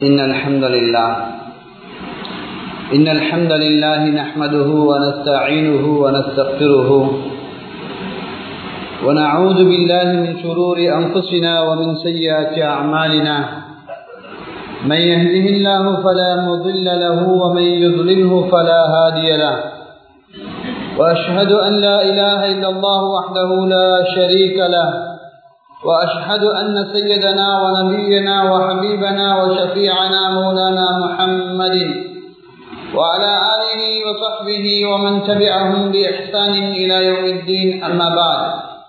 إن الحمد لله إن الحمد لله نحمده ونستعينه ونستغفره ونعوذ بالله من شرور أنفسنا ومن سيئات أعمالنا من يهده الله فلا مضل له ومن يضلله فلا هادي له وأشهد أن لا إله إلا الله وحده لا شريك له وأشهد أن سيدنا ونبينا وحبيبنا وشفيعنا مولانا محمد وعلى آله وصحبه ومن تبعهم بإحسان إلى يوم الدين أما بعد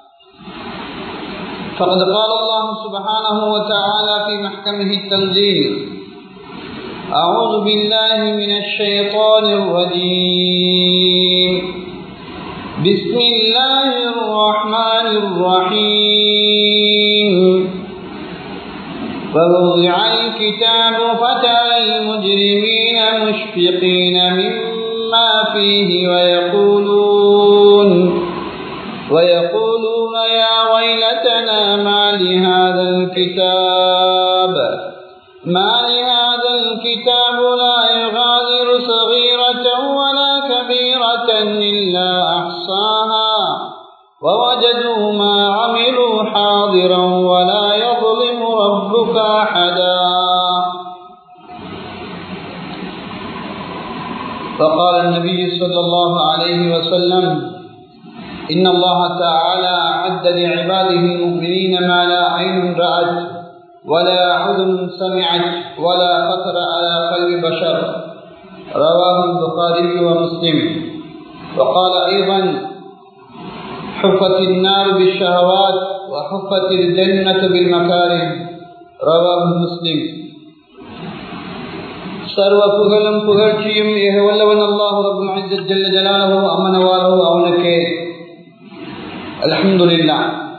فقد قال الله سبحانه وتعالى في محكمه التنزيل أعوذ بالله من الشيطان الرجيم بسم الله الرحمن الرحيم ووضع الكتاب فترى المجرمين مشفقين مما فيه ويقولون ويقولون يا ويلتنا ما لهذا الكتاب ما لهذا الكتاب لا يغادر صغيرة ولا كبيرة إلا أحصاها ووجدوا ما عملوا حاضرا ولا يظلم ربك أحدا فقال النبي صلى الله عليه وسلم إن الله تعالى أعد لعباده المؤمنين ما لا عين رأت ولا أذن سمعت ولا خطر على قلب بشر رواه البخاري ومسلم وقال أيضا حفت النار بالشهوات وحفت الجنة بالمكاره رواه مسلم சர்வ புகழும் புகழ்ச்சியும் ஏக வல்லவன் அல்லாஹு ரபுல் ஜல்ல ஜலாலஹு அம்மனவாரோ அவனுக்கே அலமதுல்லா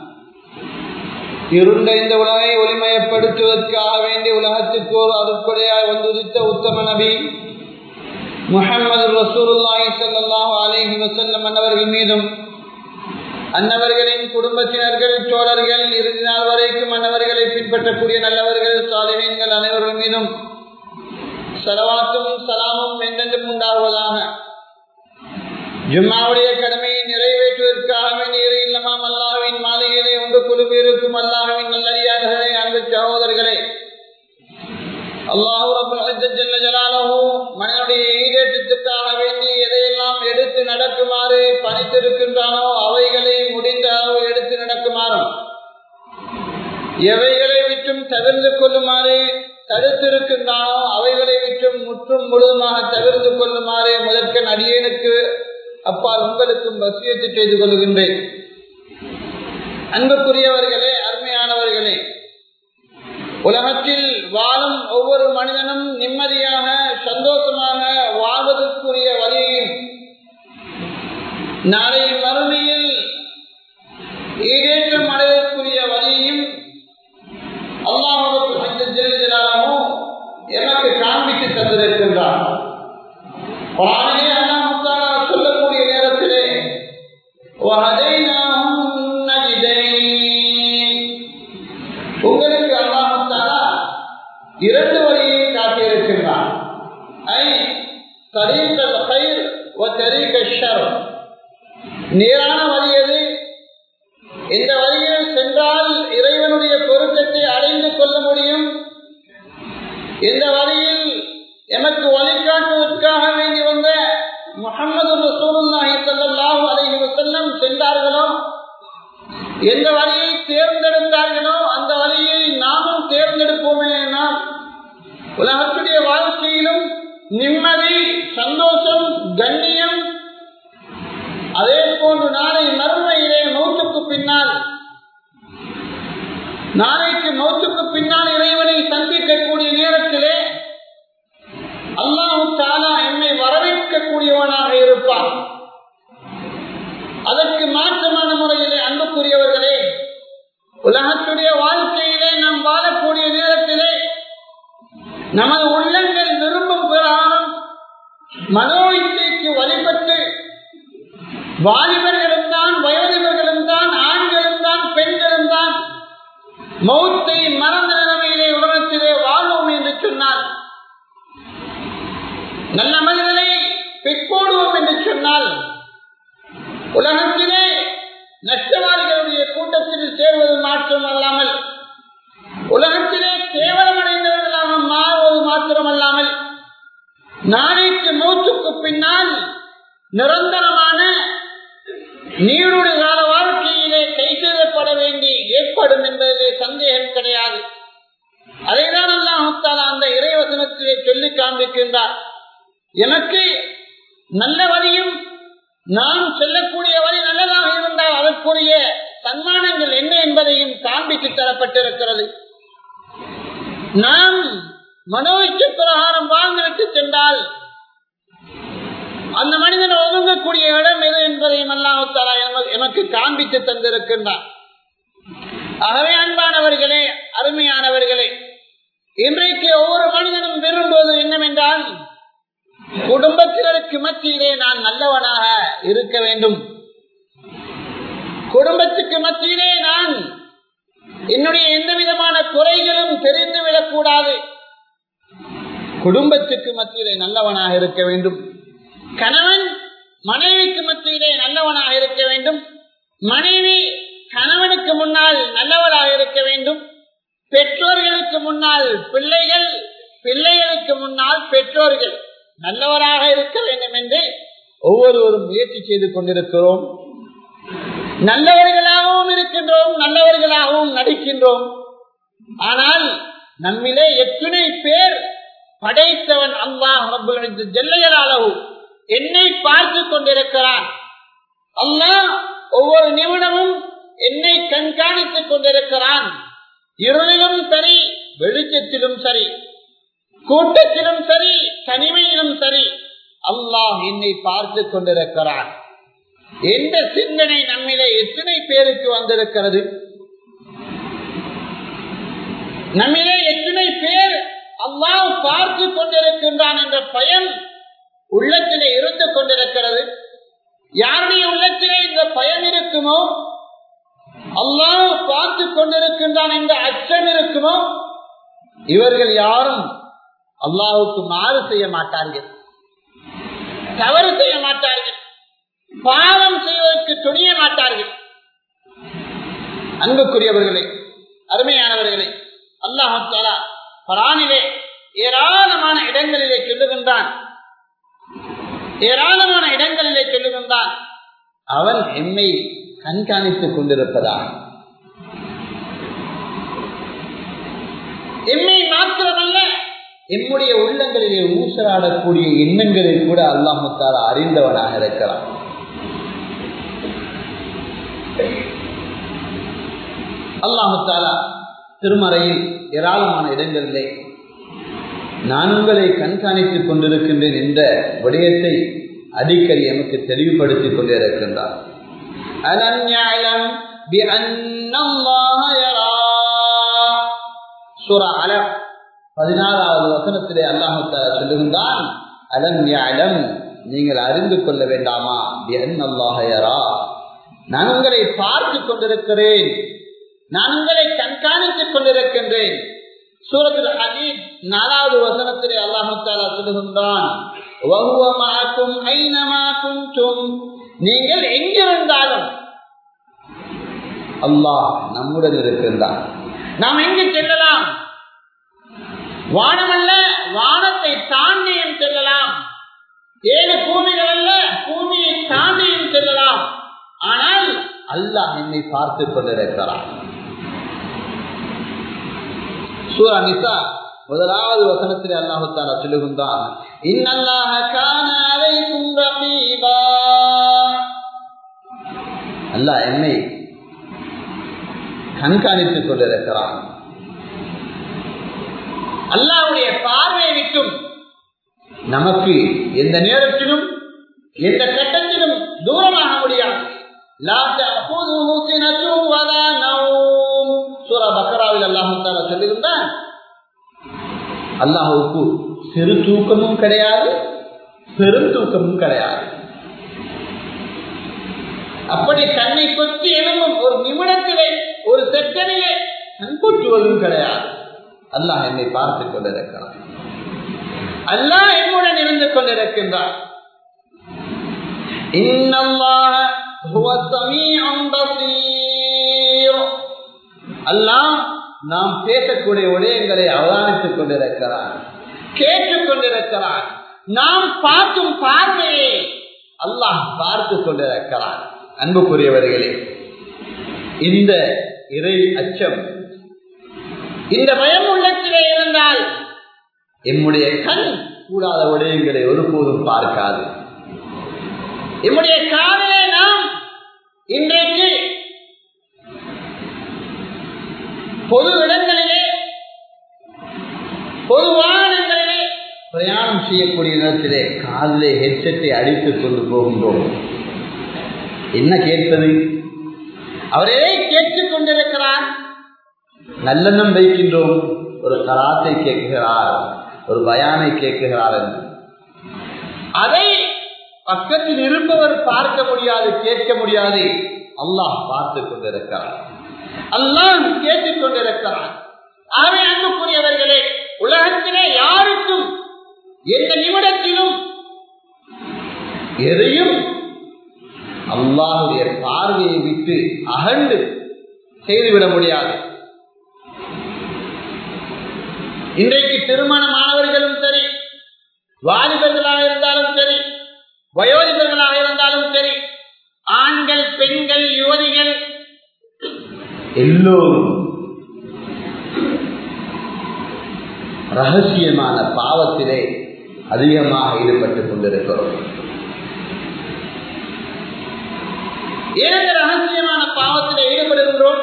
இருண்ட இந்த உலகை ஒளிமயப்படுத்துவதற்காக வேண்டிய உலகத்துக்கு ஒரு அறுப்படையாய் வந்துதித்த உத்தம நபி முகமது ரசூலுல்லாஹி ஸல்லல்லாஹு அலைஹி வஸல்லம் அன்னவர்கள் மீதும் அன்னவர்களின் குடும்பத்தினர்கள் தோழர்கள் இறுதி நாள் வரைக்கும் அன்னவர்களை பின்பற்றக்கூடிய நல்லவர்கள் சாதனைகள் அனைவர்கள் மீதும் சலவாத்தும் சலாமும் என்றென்றும் உண்டாகுவதாக ஜும்மாவுடைய கடமையை நிறைவேற்றுவதற்காக வேண்டிய இல்லமாம் அல்லாஹுவின் மாளிகையிலே ஒன்று குழுப்பு இருக்கும் அல்லாஹுவின் நல்லடியார்களே அன்பு சகோதரர்களே அல்லாஹூ மனிதனுடைய ஈடேற்றத்துக்காக வேண்டி எதையெல்லாம் எடுத்து நடக்குமாறு பணித்திருக்கின்றானோ அவைகளை முடிந்த அளவு எடுத்து நடக்குமாறும் எவைகளை விட்டும் தவிர்த்து கொள்ளுமாறு தடுத்திருக்கின்றானோ அவைகளை விட்டும் முற்றும் முழுதுமாக தவிர்த்து கொள்ளுமாறு முதற்க நடிகனுக்கு அப்பால் உங்களுக்கும் வசியத்தை செய்து கொள்கின்றேன் அன்புக்குரியவர்களே அருமையானவர்களே உலகத்தில் வாழும் ஒவ்வொரு மனிதனும் நிம்மதியாக சந்தோஷமாக வாழ்வதற்குரிய வழியையும் நாளை மறுமையில் ஈடேற்றம் அடைவதற்குரிய வழியையும் அல்லாஹோ எனக்கு காண்பித்து தந்திருக்கின்றார் பாடலே அல்லாஹாலா சொல்லக்கூடிய நேரத்திலே உங்களுக்கு அல்லாஹாலா இரண்டு வழியை காட்டியிருக்கின்றார் ஐ தரீக்கல் கயிர் தரீக்க ஷர் நேரான வழி எது இந்த வழியில் சென்றால் இறைவனுடைய பொருத்தத்தை அடைந்து கொள்ள முடியும் இந்த வழியில் எமக்கு வழிகாட்டுவதற்காக வேண்டி வந்த முகமது ரசூலுல்லாஹி ஸல்லல்லாஹு அலைஹி வஸல்லம் சென்றார்களோ எந்த வழியை தேர்ந்தெடுத்தார்களோ அந்த வழியை நாமும் தேர்ந்தெடுப்போமே நாம் உலகத்துடைய வாழ்க்கையிலும் நிம்மதி சந்தோஷம் கண்ணியம் அதே போன்று நாளை மறுமையிலே மௌத்துக்கு பின்னால் நாளைக்கு மௌத்துக்கு பின்னால் இறைவனை சந்திக்கக்கூடிய நேரத்திலே அல்லாஹு தாலா என்னை வரவேற்கக்கூடியவனாக இருப்பான் அதற்கு மாற்றமான முறையிலே அன்புக்குரியவர்களே உலகத்துடைய வாழ்க்கையிலே நாம் வாழக்கூடிய நேரத்திலே நமது உள்ளங்கள் விரும்பும் பிராணம் மனோ இச்சைக்கு வழிபட்டு வாலிபர்களும் தான் வயோதிபர்களும் தான் ஆண்களும் தான் பெண்களும் தான் மௌத்தை மறந்த நிலைமையிலே உலகத்திலே வாழ்வோம் என்று சொன்னார் நல்ல மனிதனை பெற்றோடுவோம் என்று சொன்னால் உலகத்திலே நஷ்டவாதிகளுடைய கூட்டத்தில் சேர்வது மாற்றம் அல்லாமல் உலகத்திலே கேவலமடைந்தவர்களாக மாறுவது மாத்திரமல்லாமல் நாளைக்கு மூச்சுக்கு பின்னால் நிரந்தரமான நீருடைய கால வாழ்க்கையிலே கைசெல்லப்பட வேண்டி ஏற்படும் என்பதிலே சந்தேகம் கிடையாது அதைதான் அல்லாஹால அந்த இறைவசனத்திலே சொல்லி காண்பிக்கின்றார் எனக்கு நல்ல வழியும் நான் செல்லக்கூடிய வழி நல்லதாக இருந்தால் அதற்குரிய சன்மானங்கள் என்ன என்பதையும் காண்பித்து தரப்பட்டிருக்கிறது நாம் மனோவிச்ச பிரகாரம் வாழ்ந்துவிட்டு சென்றால் அந்த மனிதன் ஒதுங்கக்கூடிய இடம் எது என்பதையும் அல்லாஹாலா எமக்கு காண்பித்து தந்திருக்கின்றார் ஆகவே அன்பானவர்களே அருமையானவர்களே இன்றைக்கு ஒவ்வொரு மனிதனும் விரும்புவது என்னவென்றால் குடும்பத்தினருக்கு மத்தியிலே நான் நல்லவனாக இருக்க வேண்டும் குடும்பத்துக்கு மத்தியிலே நான் என்னுடைய எந்த விதமான குறைகளும் தெரிந்துவிடக் கூடாது குடும்பத்துக்கு மத்தியிலே நல்லவனாக இருக்க வேண்டும் கணவன் மனைவிக்கு மத்தியிலே நல்லவனாக இருக்க வேண்டும் மனைவி கணவனுக்கு முன்னால் நல்லவராக இருக்க வேண்டும் பெற்றோர்களுக்கு முன்னால் பிள்ளைகள் பிள்ளைகளுக்கு முன்னால் பெற்றோர்கள் நல்லவராக இருக்க வேண்டும் என்று ஒவ்வொருவரும் முயற்சி செய்து கொண்டிருக்கிறோம் நல்லவர்களாகவும் இருக்கின்றோம் நல்லவர்களாகவும் நடிக்கின்றோம் ஆனால் நம்மிலே எத்தனை பேர் படைத்தவன் அல்லாஹ் ஜெல்லையலாளவு என்னை பார்த்து கொண்டிருக்கிறான் அல்லாஹ் ஒவ்வொரு நிமிடமும் என்னை கண்காணித்துக் கொண்டிருக்கிறான் இருளிலும் சரி வெளிச்சத்திலும் சரி கூட்டத்திலும் சரி தனிமையிலும் சரி அல்லாஹ் என்னை பார்த்து கொண்டிருக்கிறான் எந்த சிந்தனை நம்மிலே எத்தனை பேருக்கு வந்திருக்கிறது நம்மிலே எத்தனை பேர் அல்லாஹ் பார்த்து கொண்டிருக்கின்றான் என்ற பயம் உள்ளத்திலே இருந்து கொண்டிருக்கிறது யாருடைய உள்ளத்திலே இந்த பயம் இருக்குமோ அல்லாஹ் பார்த்து கொண்டிருக்கின்றான் என்ற அச்சம் இருக்குமோ இவர்கள் யாரும் அல்லாஹுக்கு மாறு செய்ய மாட்டார்கள் தவறு செய்ய மாட்டார்கள் பாவம் செய்வதற்கு துணிய மாட்டார்கள் அன்புக்குரியவர்களே அருமையானவர்களே அல்லாஹாலா பரானிலே ஏராளமான இடங்களிலே சொல்லுகின்றான் ஏராளமான இடங்களிலே சொல்லுகின்றான் அவன் எம்மை கண்காணித்துக் கொண்டிருப்பதா எம்மை மாத்திரமல்ல எம்முடைய உள்ளங்களிலே ஊசலாடக்கூடிய எண்ணங்களை கூட அல்லாஹால அறிந்தவனாக இருக்கிறான் அல்லாஹாலா திருமறையில் ஏராளமான இடங்களிலே நான் உங்களை கண்காணித்துக் கொண்டிருக்கின்றேன் என்ற விடயத்தை அடிக்கடி எமக்கு தெளிவுபடுத்திக் கொண்டே இருக்கின்றார் பதினாறாவது வசனத்திலே அல்லாஹு சொல்லுகின்றான் அலம் யாலம் நீங்கள் அறிந்து கொள்ள வேண்டாமா அல்லாஹயரா நான் உங்களை பார்த்து கொண்டிருக்கிறேன் நான் உங்களை கண்காணித்துக் கொண்டிருக்கின்றேன் சூரத்தில் ஹதீப் நாலாவது வசனத்திலே அல்லாஹாலா சொல்லுகின்றான் நீங்கள் எங்கிருந்தாலும் அல்லாஹ் நம்முடன் இருக்கின்றான் நாம் எங்கு செல்லலாம் வானம் அல்ல வானத்தை தாண்டியும் செல்லலாம் ஏழு பூமிகள் அல்ல பூமியை தாண்டியும் செல்லலாம் ஆனால் அல்லாஹ் என்னை பார்த்துக் கொண்டிருக்கிறான் சூரா நிசா முதலாவது வசனத்தில் அல்லாஹு தாலா சொல்லுகின்றான் இன்னல்லாஹ கான அலைக்கும் ரகீபா அல்லாஹ் என்னை கண்காணித்துக் கொண்டிருக்கிறான் அல்லாவுடைய பார்வையை விட்டும் நமக்கு எந்த நேரத்திலும் எந்த கட்டத்திலும் தூரமாக முடியாது சொல்லியிருந்தான் அல்லாஹுக்கு சிறு தூக்கமும் கிடையாது பெரும் தூக்கமும் கிடையாது அப்படி கண்ணை கொத்தி எழும்பும் ஒரு நிமிடத்திலே ஒரு செகண்டிலே கண் கொட்டுவதும் கிடையாது அல்லாஹ் என்னை பார்த்துக் கொண்டிருக்கிறான் அல்லாஹ் என்னுடன் இருந்து கொண்டிருக்கின்றார் அல்லாஹ் நாம் பேசக்கூடிய விடயங்களை அவதானித்துக் கொண்டிருக்கிறான் கேட்டுக் கொண்டிருக்கிறான் நாம் பார்க்கும் பார்வையை அல்லாஹ் பார்த்து கொண்டிருக்கிறான் அன்புக்குரியவர்களே இந்த இறை அச்சம் இந்த பயம் உள்ளத்திலே இருந்தால் எம்முடைய கண் கூடாத விடயங்களை ஒருபோதும் பார்க்காது எம்முடைய காதலே நாம் இன்றைக்கு பொது இடங்களிலே பொது வாகனங்களிலே பிரயாணம் செய்யக்கூடிய நேரத்திலே காதிலே ஹெட்செட்டை அடித்துக் கொண்டு போகின்றோம் என்ன கேட்பது அவரே கேட்டுக் கொண்டிருக்கிறார் நல்லெண்ணம் வைக்கின்றோம் ஒரு கராத்தை கேட்கிறார் ஒரு பயானை கேட்கிறார் என்று அதை பக்கத்தில் இருப்பவர் பார்க்க முடியாது கேட்க முடியாது அல்லாஹ் பார்த்து கொண்டிருக்கிறார் அல்லாஹ் கேட்டுக் கொண்டிருக்கிறார் ஆகவே அன்புக்குரியவர்களே உலகத்திலே யாருக்கும் எந்த நிமிடத்திலும் எதையும் அல்லாஹுடைய பார்வையை விட்டு அகண்டு செய்துவிட முடியாது இன்றைக்கு திருமணமானவர்களும் சரி வாலிபர்களாக இருந்தாலும் சரி வயோதிபர்களாக இருந்தாலும் சரி ஆண்கள் பெண்கள் யுவதிகள் எல்லோரும் ரகசியமான பாவத்திலே அதிகமாக ஈடுபட்டுக் கொண்டிருக்கிறோம் ஏன் ரகசியமான பாவத்தில் ஈடுபடுகின்றோம்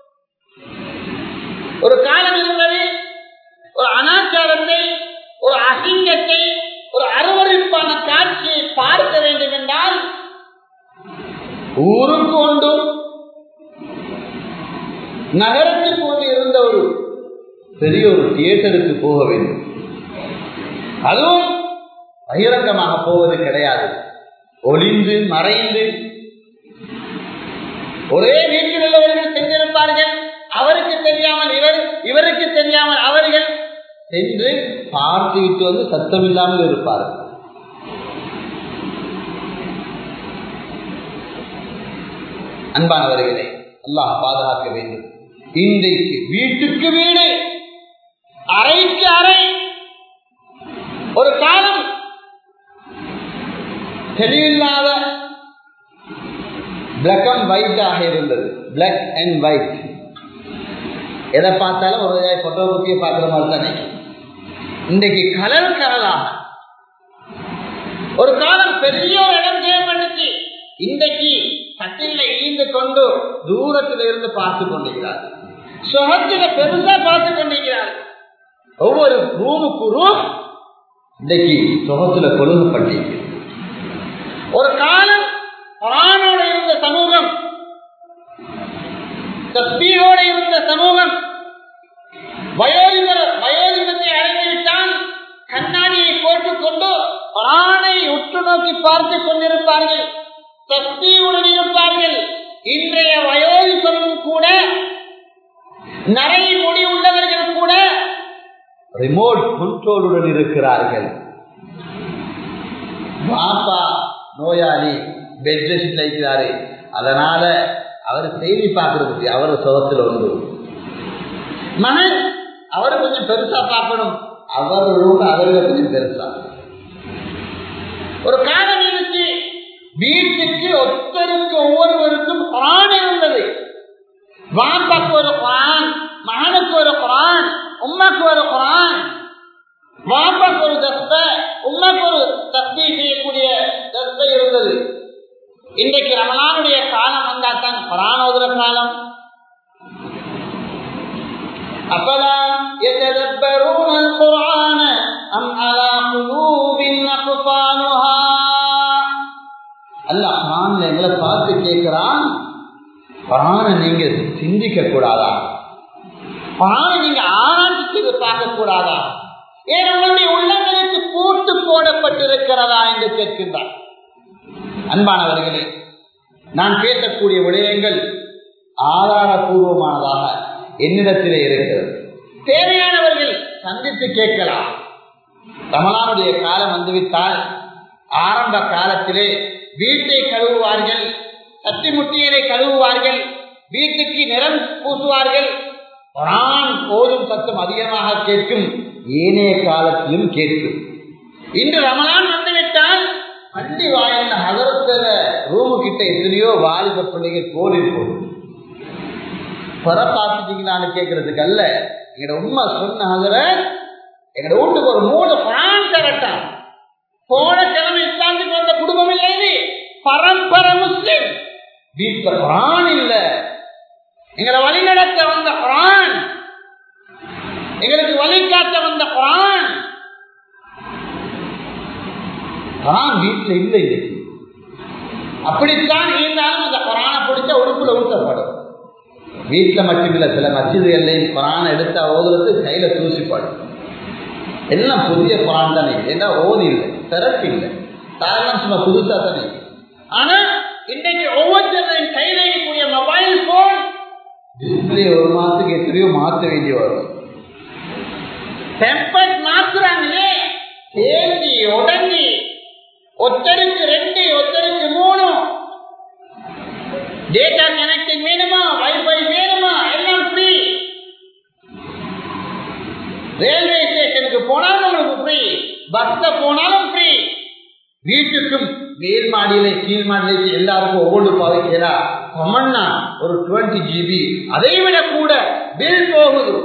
ஒரு காலம் இருந்தது ஒரு அனாச்சாரத்தை ஒரு அசிங்கத்தை ஒரு அருவறுப்பான காட்சியை பார்க்க வேண்டும் என்றால் ஊருக்கு ஒன்றும் நகரத்துக்கு கொண்டு இருந்த ஒரு பெரிய ஒரு தியேட்டருக்கு போக வேண்டும் அதுவும் பகிரங்கமாக போவது கிடையாது ஒளிந்து மறைந்து ஒரே வீட்டில் உள்ளவர்கள் சென்றிருப்பார்கள் அவருக்கு தெரியாமல் இவர் இவருக்கு தெரியாமல் அவர்கள் சென்று பார்த்துவிட்டு வந்து சத்தம் இல்லாமல் இருப்பார்கள் அன்பானவர்களே அல்லாஹ் பாதுகாக்க வேண்டும் இன்றைக்கு வீட்டுக்கு வீடு அறைக்கு அறை ஒரு காலம் தெளிவில்லாத பிளாக் அண்ட் ஒயிட்டாக இருந்தது பிளாக் அண்ட் ஒயிட் எதை பார்த்தாலும் ஒரு போட்டோ பத்தியை பார்க்குற மாதிரி தானே இன்றைக்கு கலர் கலராக ஒரு காலம் பெரிய ஒரு இடம் தேவைப்பட்டுச்சு இன்றைக்கு கட்டில ஈந்து கொண்டு தூரத்தில் இருந்து பார்த்து கொண்டிருக்கிறார் சுகத்தில பெருசா பார்த்து கொண்டிருக்கிறார் ஒவ்வொரு ரூமுக்கு ரூம் இன்றைக்கு சுகத்துல கொழுகப்பட்டிருக்கு ஒரு காலம் குரானோட இருந்த சமூகம் தஸ்பீரோட இருந்த சமூகம் வயோதிபர் வயோதிபத்தை அடைந்துவிட்டால் கண்ணாடியை போட்டுக்கொண்டு குரானை உற்று நோக்கி பார்த்து கொண்டிருப்பார்கள் தஸ்பீவுடன் இருப்பார்கள் இன்றைய வயோதிபரும் கூட நரை முடி உள்ளவர்கள் கூட ரிமோட் கண்ட்ரோலுடன் இருக்கிறார்கள் பாப்பா நோயாளி பெட் ரெஸ்ட்ல இருக்கிறாரு அதனால அவர் செய்தி பார்க்கறதுக்கு அவர் சுகத்தில் ஒன்று மகன் அவர் கொஞ்சம் பெருசா பார்க்கணும் அவரோட அதை விட கொஞ்சம் பெருசா ஒரு காலம் இருந்துச்சு வீட்டுக்கு ஒருத்தருக்கு ஒவ்வொருவருக்கும் குரான் இருந்தது வாப்பாக்கு ஒரு குரான் மகனுக்கு ஒரு குரான் உமாக்கு ஒரு குரான் வாப்பாக்கு ஒரு தஸ்த உமாக்கு ஒரு தஸ்தி செய்யக்கூடிய தஸ்த இருந்தது இன்றைக்கு ரமலானுடைய காலம் வந்தா தான் குரான் ஓதுற காலம் அப்பலா يتدبرون القرآن أم على قلوب أقفالها அல்லாஹ் குரான்ல எங்களை பார்த்து கேட்கிறான் குரானை நீங்க சிந்திக்க கூடாதா குரானை நீங்க ஆராய்ச்சி பார்க்க கூடாதா ஏன் உங்களுடைய உள்ளங்களுக்கு பூட்டு போடப்பட்டிருக்கிறதா என்று கேட்கின்றார் அன்பானவர்களே நான் பேசக்கூடிய விடயங்கள் ஆதாரபூர்வமானதாக என்னிடத்திலே இருக்கிறது தேவையானவர்கள் சந்தித்து கேட்கலாம் ரமலானுடைய காலம் வந்துவிட்டால் ஆரம்ப காலத்திலே வீட்டை கழுவுவார்கள் சட்டி முட்டியலை கழுவுவார்கள் வீட்டுக்கு நிறம் பூசுவார்கள் குரான் போதும் சத்தம் அதிகமாக கேட்கும் ஏனைய காலத்திலும் கேட்கும் இன்று ரமலான் வந்துவிட்டால் வண்டி வாயில் நகரத்துல ரூமு கிட்ட எத்தனையோ வாலிப பிள்ளைகள் கோலில் போடும் பர பார்த்துட்டீங்களான்னு கேட்கறதுக்கு அல்ல எங்கட உண்மை சொன்ன ஹசர எங்கட வீட்டுக்கு ஒரு மூணு குரான் தரட்டான் போன கிழமை இஸ்லாந்துக்கு வந்த குடும்பம் இல்லை இது பரம்பரை முஸ்லிம் வீட்டுல குரான் இல்ல எங்களை வழிநடத்த வந்த குரான் எங்களுக்கு வழிகாட்ட வந்த குரான் குரான் வீட்டுல இல்லை இன்னைக்கு அப்படித்தான் இருந்தாலும் அந்த குரானை பிடிச்ச உறுப்புல ஊட்டப்படும் வீட்டுல மட்டுமில்ல சில மசிதுகள்லையும் குரான் எடுத்தா ஓதுறது கையில தூசிப்படும் எல்லாம் புதிய குரான் தானே ஏன்னா ஓதி இல்லை திறப்பு இல்லை காரணம் சும்மா புதுசா தானே ஆனா இன்றைக்கு ஒவ்வொருத்தரின் கையில இருக்கக்கூடிய மொபைல் போன் டிஸ்பிளே ஒரு மாசத்துக்கு எத்தனையோ மாற்ற வேண்டி வரும் டெம்பர் மாத்துறாங்களே தேடி உடஞ்சி ஒத்தருக்கு ரெண்டு ஒத்தருக்கு மூணு டேட்டா கனெக்டிங் வேணுமா வைஃபை வேணுமா எல்லாம் ஃப்ரீ ரயில்வே ஸ்டேஷனுக்கு போனாலும் உங்களுக்கு ஃப்ரீ பஸ்ல போனாலும் ஃப்ரீ வீட்டுக்கும் மேல் மாடியில கீழ் மாடியில எல்லாருக்கும் ஒவ்வொன்று பாவிக்கிறா கமன்னா ஒரு டுவெண்ட்டி ஜிபி அதை விட கூட பில் போகுது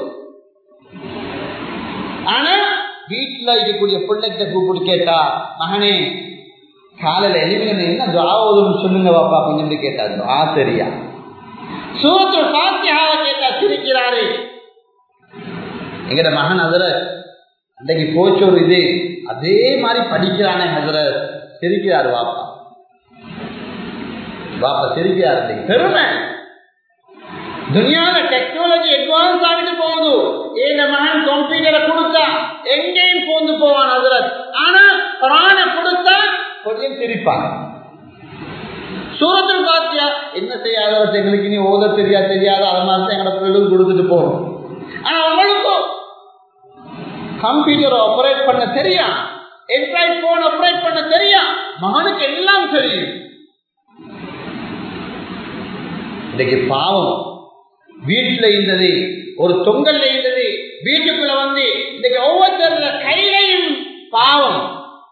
ஆனா வீட்டுல இருக்கக்கூடிய பிள்ளைகிட்ட கூப்பிட்டு கேட்டா மகனே காலையில எழுதின என்ன துவாவதுன்னு சொல்லுங்க பாப்பா கொஞ்சம் கேட்டாரு ஆ சரியா சூத்து பாத்தியாவை கேட்டா சிரிக்கிறாரு எங்கட மகன் அதுல அன்றைக்கு போச்சு ஒரு இது அதே மாதிரி படிக்கிறானே அதுல சிரிக்கிறாரு வாப்பா வாப்பா சிரிக்கிறாரு பெருமை துனியால டெக்னாலஜி அட்வான்ஸ் ஆகிட்டு போகுது இந்த மகன் கம்ப்யூட்டரை கொடுத்தா எங்கேயும் போந்து போவான் அதுல ஆனா பிராண கொடுத்தா கொஞ்சம் சிரிப்பாங்க சூரத்தில் பாத்தியா என்ன செய்யாத எங்களுக்கு நீ ஓத தெரியா தெரியாத அது மாதிரி தான் எங்களை பிள்ளைகளும் கொடுத்துட்டு போகணும் ஆனா உங்களுக்கும் கம்ப்யூட்டர் ஆபரேட் பண்ண தெரியா என்ட்ராய்ட் போன் ஆபரேட் பண்ண தெரியா மகனுக்கு எல்லாம் தெரியும் இன்னைக்கு பாவம் வீட்டுல இருந்தது ஒரு தொங்கல்ல இருந்தது வீட்டுக்குள்ள வந்து இன்னைக்கு ஒவ்வொருத்தர கையிலையும் பாவம்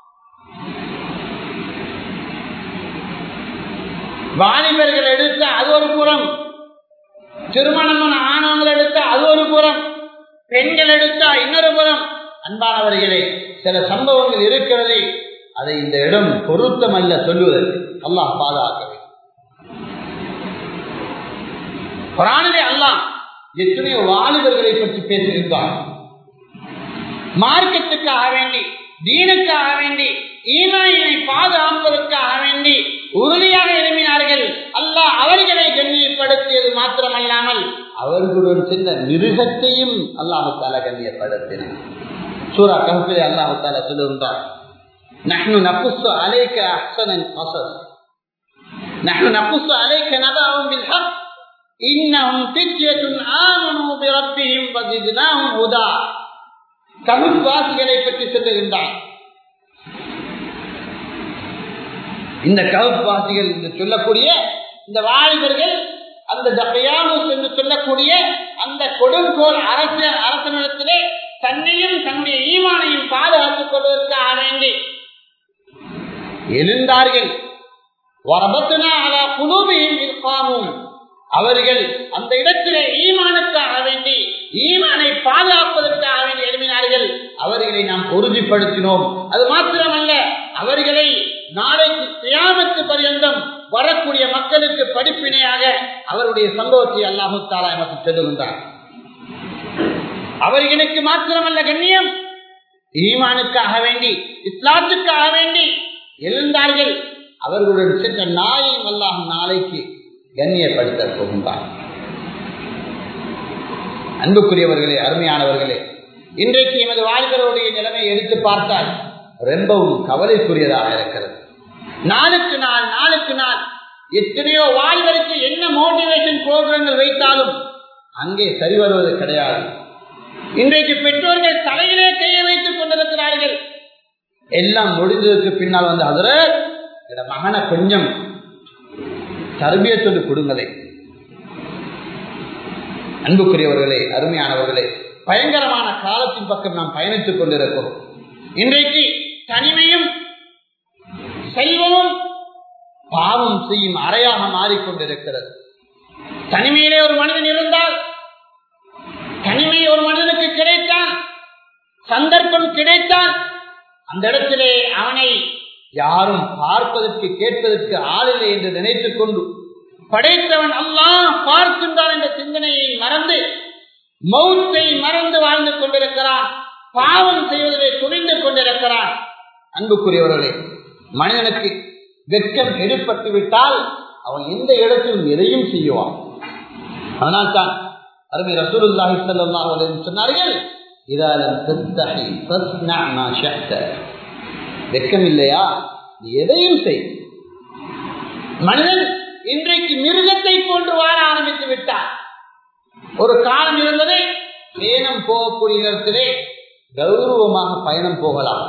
வாலிபர்கள் எடுத்த அது ஒரு புறம் திருமணமான ஆணவங்கள் எடுத்த அது ஒரு புறம் பெண்கள் எடுத்தா இன்னொரு புறம் அன்பானவர்களே சில சம்பவங்கள் இருக்கிறது அதை இந்த இடம் பொருத்தம் அல்ல சொல்லுவது அல்லாஹ் பாதுகாக்கவே குரானிலே அல்லாஹ் எத்தனையோ வாலிபர்களை பற்றி பேசியிருந்தார் மார்க்கத்துக்காக வேண்டி தீனுக்காக வேண்டி ஈமாயினை பாதுகாப்பதற்காக வேண்டி உறுதியாக எழுப்பினார்கள் அல்லாஹ் அவர்களை கண்ணியப்படுத்தியது மாத்திரமல்லாமல் அவர்களுடன் சென்ற மிருகத்தையும் அல்லாஹால கண்ணியப்படுத்தினார் சூரா கஹ்பிலே அல்லாஹால சொல்லுகின்றார் نحن نقص عليك احسن القصص نحن نقص عليك نبأهم بالحق انهم فتية آمنوا بربهم وزدناهم هدى ககுவாசிகளை பற்றி சொல்லுகின்றார் இந்த கவுப்பாசிகள் என்று சொல்லக்கூடிய இந்த வாலிபர்கள் அந்த ஜப்பயானூஸ் என்று சொல்லக்கூடிய அந்த கொடுங்கோல் அரச அரசனிடத்திலே தன்னையும் தன்னுடைய ஈமானையும் பாதுகாத்துக் கொள்வதற்காக வேண்டி எழுந்தார்கள் அவர்கள் அந்த இடத்திலே ஈமானுக்காக வேண்டி ஈமானை பாதுகாப்பதற்காக வேண்டி எழுப்பினார்கள் அவர்களை நாம் உறுதிப்படுத்தினோம் அது மாத்திரமல்ல அவர்களை நாளைக்கு தியாமத்து பரியந்தம் வரக்கூடிய மக்களுக்கு படிப்பினையாக அவருடைய சம்பவத்தை அல்லாஹு தாலா எமக்கு சொல்லுகின்றார் அவர்களுக்கு மாத்திரமல்ல கண்ணியம் ஈமானுக்காக வேண்டி இஸ்லாத்துக்காக வேண்டி எழுந்தார்கள் அவர்களுடன் சென்ற நாளையும் அல்லாஹ் நாளைக்கு கண்ணியப்படுத்த போகின்றார் அன்புக்குரியவர்களே அருமையானவர்களே இன்றைக்கு எமது வாழ்களுடைய நிலைமையை எடுத்து பார்த்தால் ரொம்பவும் கவலைக்குரியதாக இருக்கிறது நாளுக்கு நாள் நாளுக்கு நாள் எத்தனையோ வாழ்வருக்கு என்ன மோட்டிவேஷன் புரோகிரங்கள் வைத்தாலும் அங்கே சரி வருவது கிடையாது இன்றைக்கு பெற்றோர்கள் தலையிலே கையை வைத்துக் கொண்டிருக்கிறார்கள் எல்லாம் முடிஞ்சதுக்கு பின்னால் வந்து அதுல என் மகனை கொஞ்சம் தர்பியத்தோடு கொடுங்களே அன்புக்குரியவர்களே அருமையானவர்களே பயங்கரமான காலத்தின் பக்கம் நாம் பயணித்துக் கொண்டிருக்கிறோம் இன்றைக்கு தனிமையும் செல்வமும் பாவம் செய்யும் அறையாக மாறிக்கொண்டிருக்கிறது தனிமையிலே ஒரு மனிதன் இருந்தால் தனிமை ஒரு மனிதனுக்கு கிடைத்தான் சந்தர்ப்பம் கிடைத்தான் அந்த இடத்திலே அவனை யாரும் பார்ப்பதற்கு கேட்பதற்கு ஆளில்லை என்று நினைத்துக் கொண்டு படைத்தவன் அல்லா பார்க்கின்றான் என்ற சிந்தனையை மறந்து மௌத்தை மறந்து வாழ்ந்து கொண்டிருக்கிறான் பாவம் செய்வதிலே துணிந்து கொண்டிருக்கிறான் அன்புக்குரியவர்களே மனிதனுக்கு வெட்கம் ஏற்பட்டு விட்டால் அவன் எந்த இடத்திலும் எதையும் செய்வான் அதனால் தான் அருமை ரசூலுல்லாஹி ஸல்லல்லாஹு அலைஹி சொன்னார்கள் இதா லம் தஸ்தஹி ஃபஸ்னா மா ஷஅத வெட்கம் இல்லையா நீ எதையும் செய் மனிதன் இன்றைக்கு மிருகத்தை போன்று வாழ ஆரம்பித்து விட்டான் ஒரு காலம் இருந்ததை பயணம் போகக்கூடிய நேரத்திலே கௌரவமாக பயணம் போகலாம்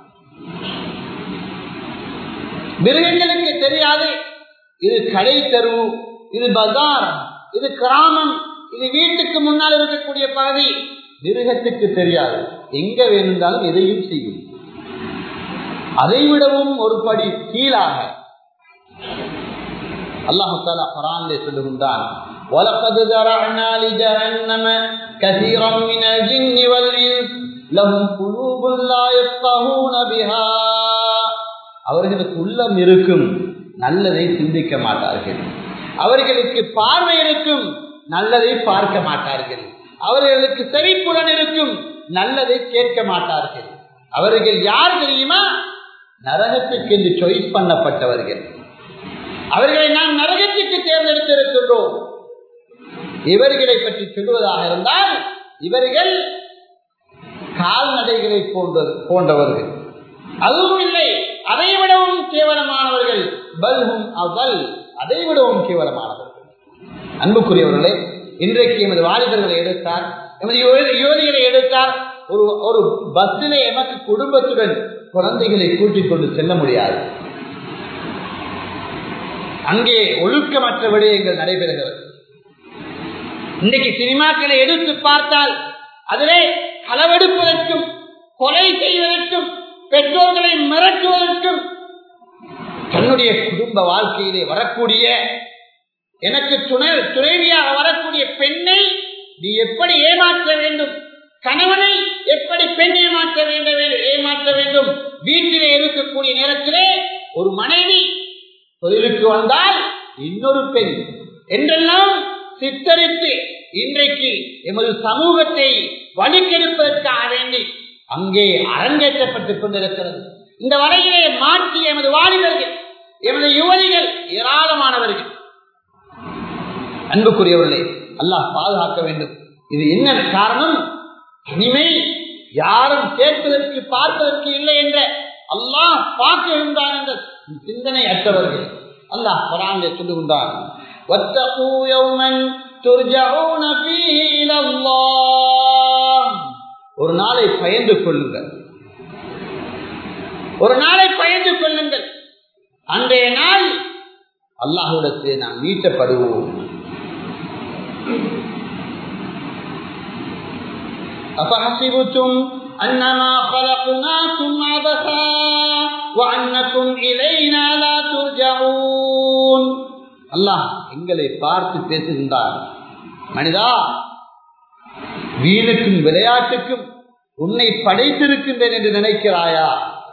மிருகங்களுக்கு தெரியாது இது கடை தெரு இது பஜார் இது கிராமம் இது வீட்டுக்கு முன்னால் இருக்கக்கூடிய பகுதி மிருகத்துக்கு தெரியாது எங்க வேணுந்தாலும் எதையும் செய்யும் அதை விடவும் ஒரு படி கீழாக அல்லாஹு தாலா குரானிலே சொல்லுகின்றான் وَلَقَدْ ذَرَعْنَا لِجَهَنَّمَ كَثِيرًا مِنَ الْجِنِّ وَالْإِنسِ لَهُمْ قُلُوبٌ لَا يَفْقَهُونَ بِهَا அவர்களுக்கு உள்ளம் இருக்கும் நல்லதை சிந்திக்க மாட்டார்கள் அவர்களுக்கு பார்வை இருக்கும் நல்லதை பார்க்க மாட்டார்கள் அவர்களுக்கு செவிப்புலன் இருக்கும் நல்லதை கேட்க மாட்டார்கள் அவர்கள் யார் தெரியுமா நரகத்துக்கு என்று சாய்ஸ் பண்ணப்பட்டவர்கள் அவர்களை நாம் நரகத்துக்கு தேர்ந்தெடுத்திருக்கின்றோம் இவர்களை பற்றி சொல்வதாக இருந்தால் இவர்கள் கால்நடைகளை போன்றது போன்றவர்கள் அதுவும் இல்லை அதை விடவும் கேவலமானவர்கள் பல்ஹும் அவல் அதை விடவும் கேவலமானவர்கள் அன்புக்குரியவர்களே இன்றைக்கு எமது வாலிபர்களை எடுத்தார் எமது யுவதிகளை எடுத்தார் ஒரு ஒரு பஸ்ஸிலே எமக்கு குடும்பத்துடன் குழந்தைகளை கூட்டிக் கொண்டு செல்ல முடியாது அங்கே ஒழுக்கமற்ற விடயங்கள் நடைபெறுகிறது இன்றைக்கு சினிமாக்களை எடுத்து பார்த்தால் அதிலே களவெடுப்பதற்கும் கொலை செய்வதற்கும் பெற்றோர்களை மிரட்டுவதற்கும் தன்னுடைய குடும்ப வாழ்க்கையிலே வரக்கூடிய எனக்கு துணை துணைவியாக வரக்கூடிய பெண்ணை நீ எப்படி ஏமாற்ற வேண்டும் கணவனை எப்படி பெண் ஏமாற்ற வேண்டும் ஏமாற்ற வேண்டும் வீட்டிலே இருக்கக்கூடிய நேரத்திலே ஒரு மனைவி தொழிலுக்கு வந்தால் இன்னொரு பெண் என்றெல்லாம் சித்தரித்து இன்றைக்கு எமது சமூகத்தை வலுக்கெடுப்பதற்காக வேண்டி அங்கே அரங்கேற்றப்பட்டுக் கொண்டிருக்கிறது இந்த வரையிலே மாற்றி எமது வாலிபர்கள் எமது யுவதிகள் ஏராளமானவர்கள் அன்புக்குரியவர்களே அல்லாஹ் பாதுகாக்க வேண்டும் இது என்ன காரணம் தனிமை யாரும் கேட்பதற்கு பார்ப்பதற்கு இல்லை என்ற அல்லாஹ் பார்க்கின்றான் என்ற சிந்தனை அற்றவர்கள் அல்லாஹ் பராங்க சொல்லுகின்றான் ஒரு நாளை பயந்து கொள்ளுங்கள் ஒரு நாளை பயந்து கொள்ளுங்கள் அன்றைய நாள் அல்லாஹுடத்தில் நாம் மீட்டப்படுவோம் أفحسبتم أنما خلقناكم عبثا وأنكم إلينا لا ترجعون அல்லாஹ் எங்களை பார்த்து பேசுகின்றார் மனிதா வீணுக்கும் விளையாட்டுக்கும் உன்னை படைத்திருக்கின்றேன் என்று நினைக்கிறாயா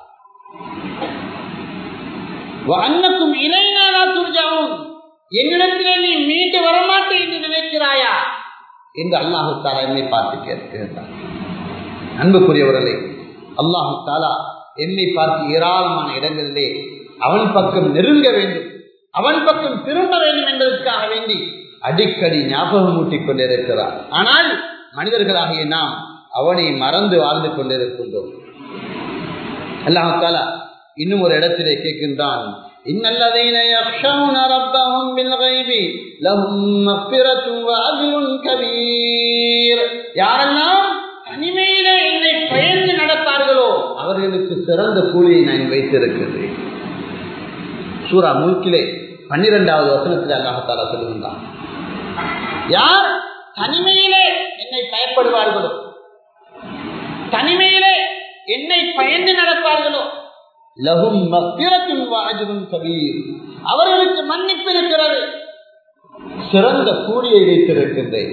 அன்னக்கும் இளைஞரா துர்ஜாவும் என்னிடத்திலே நீ மீண்டு வரமாட்டேன் என்று நினைக்கிறாயா என்று அல்லாஹு தாலா என்னை பார்த்து கேட்கிறார் அன்புக்குரியவர்களே அல்லாஹு தாலா என்னை பார்த்து ஏராளமான இடங்களிலே அவன் பக்கம் நெருங்க வேண்டும் அவன் பக்கம் திரும்ப வேண்டும் என்பதற்காக வேண்டி அடிக்கடி ஞாபகம் ஊட்டிக் கொண்டிருக்கிறார் ஆனால் மனிதர்களாகிய நாம் அவனை மறந்து வாழ்ந்து கொண்டிருக்கின்றோம் அல்லாஹு தாலா இன்னும் ஒரு இடத்திலே கேட்கின்றான் இன்னல்லதீன யக்ஷவுன ரப்பஹும் பில் கைபி லஹும் மக்ஃபிரத்தும் வ அஜ்ருன் கபீர் யாரெல்லாம் தனிமையிலே என்னை பயந்து நடப்பார்களோ அவர்களுக்கு சிறந்த கூலியை நான் வைத்திருக்கிறேன் சூரா முழுக்கிலே பன்னிரெண்டாவது வசனத்தில் அல்லாஹால சொல்லுகின்றான் யார் தனிமையிலே என்னை பயப்படுவார்களோ தனிமையிலே என்னை பயந்து நடப்பார்களோ லகும் மத்திரத்தின் வாஜரும் கபீர் அவர்களுக்கு மன்னிப்பு இருக்கிறது சிறந்த கூலியை வைத்திருக்கின்றேன்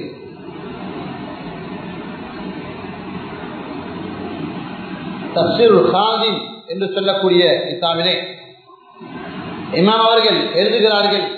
தப்சீருல் ஹாதின் என்று சொல்லக்கூடிய இஸ்லாமிலே இமாம் அவர்கள் எழுதுகிறார்கள்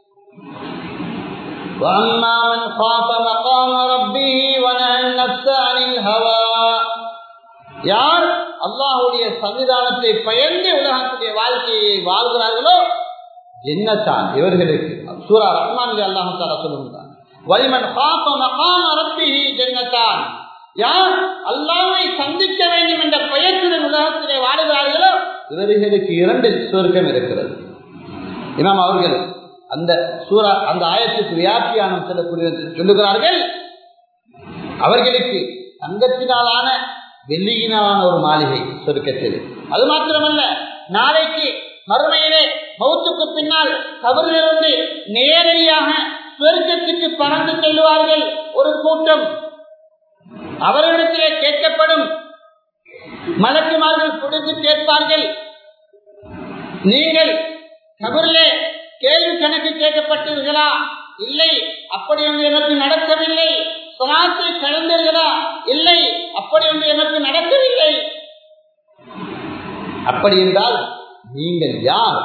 وأما من خاف مقام ربه ونهى النفس عن الهوى யார் அல்லாஹுடைய சன்னிதானத்தை பயந்து உலகத்துடைய வாழ்க்கையை வாழ்கிறார்களோ என்னத்தான் இவர்களுக்கு சூரா ரஹ்மான் அல்லாஹால சொல்லுகிறார் வலிமன் காப்ப மகான ரப்பிஹி ஜென்னத்தான் யார் அல்லாவை சந்திக்க வேண்டும் என்ற பயத்துடன் உலகத்திலே வாடுகிறார்களோ இவர்களுக்கு இரண்டு சுவர்க்கம் இருக்கிறது இமாம் அவர்கள் அந்த சூரா அந்த ஆயத்துக்கு வியாக்கியானம் செல்லக்கூடிய சொல்லுகிறார்கள் அவர்களுக்கு தங்கத்தினாலான வெள்ளியினாலான ஒரு மாளிகை சொருக்கத்தில் அது மாத்திரமல்ல நாளைக்கு மறுமையிலே மௌத்துக்கு பின்னால் கபரிலிருந்து நேரடியாக சுவர்க்கத்துக்கு பறந்து செல்வார்கள் ஒரு கூட்டம் அவர்களிடத்திலே கேட்கப்படும் மலக்குமார்கள் கொடுத்து கேட்பார்கள் நீங்கள் கபரிலே கேள்வி கணக்கு கேட்கப்பட்டீர்களா இல்லை அப்படி ஒன்று எனக்கு நடக்கவில்லை சுனாத்தை கலந்தீர்களா இல்லை அப்படி ஒன்று எனக்கு நடக்கவில்லை அப்படி என்றால் நீங்கள் யார்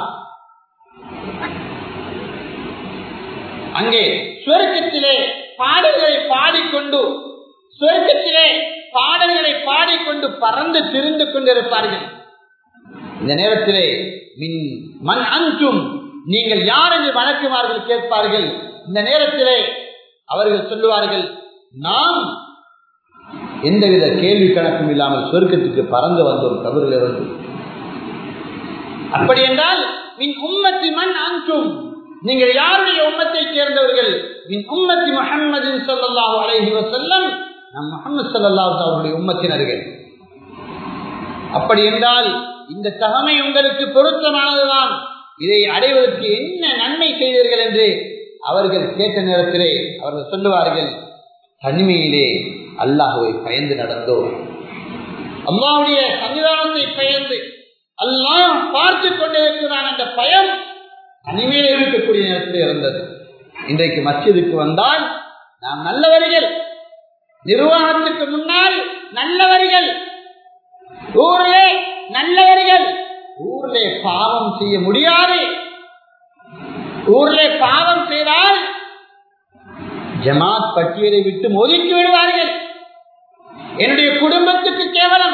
அங்கே சுவர்க்கத்திலே பாடல்களை பாடிக்கொண்டு சுவர்க்கத்திலே பாடல்களை பாடிக்கொண்டு பறந்து திரிந்து கொண்டிருப்பார்கள் இந்த நேரத்திலே மின் மண் அஞ்சும் நீங்கள் யார் என்று வணக்குமார்கள் கேட்பார்கள் இந்த நேரத்திலே அவர்கள் சொல்லுவார்கள் நாம் எந்தவித கேள்வி கணக்கும் இல்லாமல் சொர்க்கத்துக்கு பறந்து வந்தோம் கபரிலிருந்து அப்படி என்றால் மின் உம்மத்தி மண் அஞ்சும் நீங்கள் யாருடைய உம்மத்தை சேர்ந்தவர்கள் மின் உம்மத்தி முகம்மது சல்லாஹு அலைஹி வசல்லம் நம் முகமது சல்லாஹ் அவருடைய உம்மத்தினர்கள் அப்படி என்றால் இந்த தகமை உங்களுக்கு பொருத்தமானதுதான் இதை அடைவதற்கு என்ன நன்மை செய்தீர்கள் என்று அவர்கள் கேட்ட நேரத்திலே அவர்கள் சொல்லுவார்கள் தனிமையிலே அல்லாஹுவை பயந்து நடந்தோம் அல்லாவுடைய சன்னிதானத்தை பயந்து அல்லாஹ் பார்த்து கொண்டிருக்கிறான் அந்த பயம் தனிமையில் இருக்கக்கூடிய நேரத்தில் இருந்தது இன்றைக்கு மஸ்ஜிதுக்கு வந்தால் நாம் நல்லவர்கள் நிர்வாகத்துக்கு முன்னால் நல்லவர்கள் ஊரிலே நல்லவர்கள் ஊரிலே பாவம் செய்ய முடியாது ஊரிலே பாவம் செய்தால் ஜமாத் பட்டியலை விட்டு ஒதுக்கி விடுவார்கள் என்னுடைய குடும்பத்துக்கு கேவலம்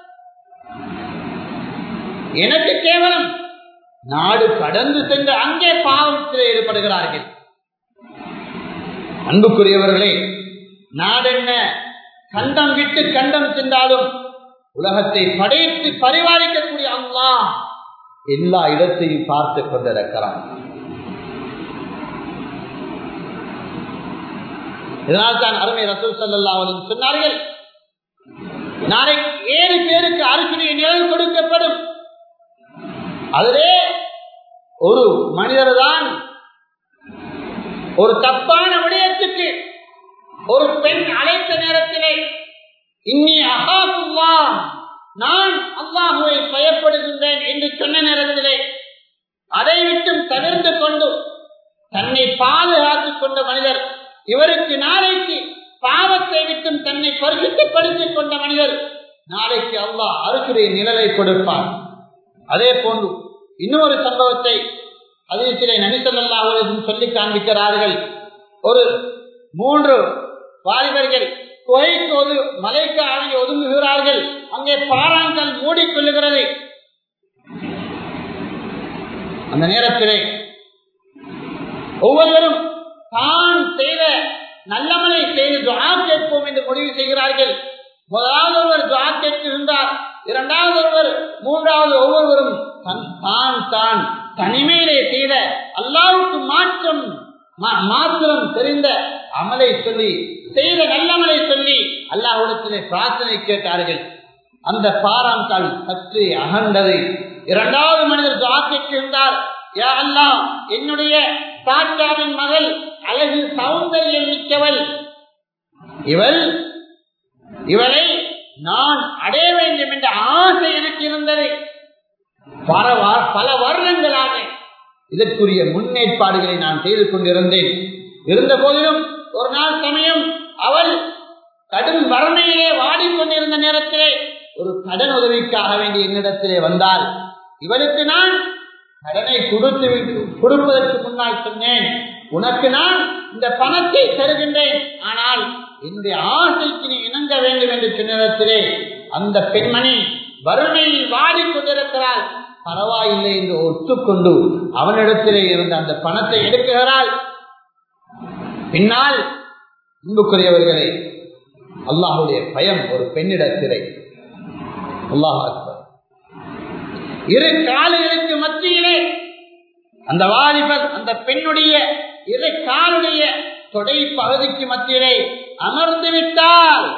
எனக்கு கேவலம் நாடு கடந்து சென்று அங்கே பாவத்தில் ஈடுபடுகிறார்கள் அன்புக்குரியவர்களே நாடென்ன கண்டம் விட்டு கண்டம் சென்றாலும் உலகத்தை படைத்து பரிபாலிக்கக்கூடிய அம்மா எல்லா இடத்தையும் பார்த்து கொண்டிருக்கிறான் இதனால் தான் அருமை ரசூல் சல்லா சொன்னார்கள் நாளை ஏழு பேருக்கு அரசுடைய நிழல் கொடுக்கப்படும் அதிலே ஒரு மனிதர் தான் ஒரு தப்பான விடயத்துக்கு ஒரு பெண் அழைத்த நேரத்திலே இன்னி அகாசுல்லா நான் அல்லாஹுவை பயப்படுகின்றேன் என்று சொன்ன நேரத்திலே அதை விட்டும் தவிர்த்து கொண்டு தன்னை பாதுகாத்துக் கொண்ட மனிதர் இவருக்கு நாளைக்கு பாவத்தை விட்டும் தன்னை பரிசுத்தப்படுத்திக் கொண்ட மனிதர் நாளைக்கு அல்லாஹ் அருக்குடைய நிழலை கொடுப்பார் அதே போன்று இன்னொரு சம்பவத்தை அதிர்ச்சியை நபிசல்லாஹும் சொல்லி காண்பிக்கிறார்கள் ஒரு மூன்று வாலிபர்கள் குகைக்கு ஒது மலைக்கு அடங்கி ஒதுங்குகிறார்கள் அங்கே பாறாங்கல் மூடிக்கொள்ளுகிறது அந்த நேரத்திலே ஒவ்வொருவரும் தான் செய்த நல்லமனை செய்து துவா கேட்போம் என்று முடிவு செய்கிறார்கள் முதலாவது ஒருவர் துவா கேட்கின்றார் இரண்டாவது ஒருவர் மூன்றாவது ஒவ்வொருவரும் தான் தான் தனிமையிலே செய்த அல்லாவுக்கு மாற்றம் மாத்திரம் தெரிந்த அமலை சொல்லி செய்த நல்லமலை சொல்லி அல்லாஹிடத்திலே பிரார்த்தனை கேட்டார்கள் அந்த பாறாங்கல் சற்று அகண்டது இரண்டாவது மனிதர் துவா கேட்கின்றார் யா அல்லாஹ் என்னுடைய தாத்தாவின் மகள் அழகு சௌந்தரியம் மிக்கவள் இவள் இவளை நான் அடைய வேண்டும் என்ற ஆசை எனக்கு இருந்தது பல வா- பல வருடங்களாக இதற்குரிய முன்னேற்பாடுகளை நான் செய்து கொண்டிருந்தேன் இருந்த போதிலும் ஒரு நாள் சமயம் அவள் கடும் வறுமையிலே வாடிக்கொண்டிருந்த நேரத்திலே ஒரு கடன் உதவிக்காக வேண்டி என்னிடத்திலே வந்தால் இவளுக்கு நான் கடனை கொடுத்து விட்டு- கொடுப்பதற்கு முன்னால் சொன்னேன் உனக்கு நான் இந்த பணத்தை தருகின்றேன் ஆனால் என்னுடைய ஆசைக்கு நீ இணங்க வேண்டும் என்று சொன்ன நேரத்திலே அந்த பெண்மணி வறுமையில் வாடிக்கொண்டிருக்கிறாள் பரவாயில்லை என்று ஒத்துக்கொண்டு அவனிடத்திலே இருந்த அந்த பணத்தை எடுக்குகிறாள் பின்னால் அன்புக்குரியவர்களே அல்லாஹுடைய பயம் ஒரு பெண்ணிடத்திலே அல்லாஹ் அக்பர் இரு கால்களுக்கு மத்தியிலே அந்த வாலிபர் அந்த பெண்ணுடைய இரு காலுடைய தொடை பகுதிக்கு மத்தியிலே அமர்ந்து விட்டால்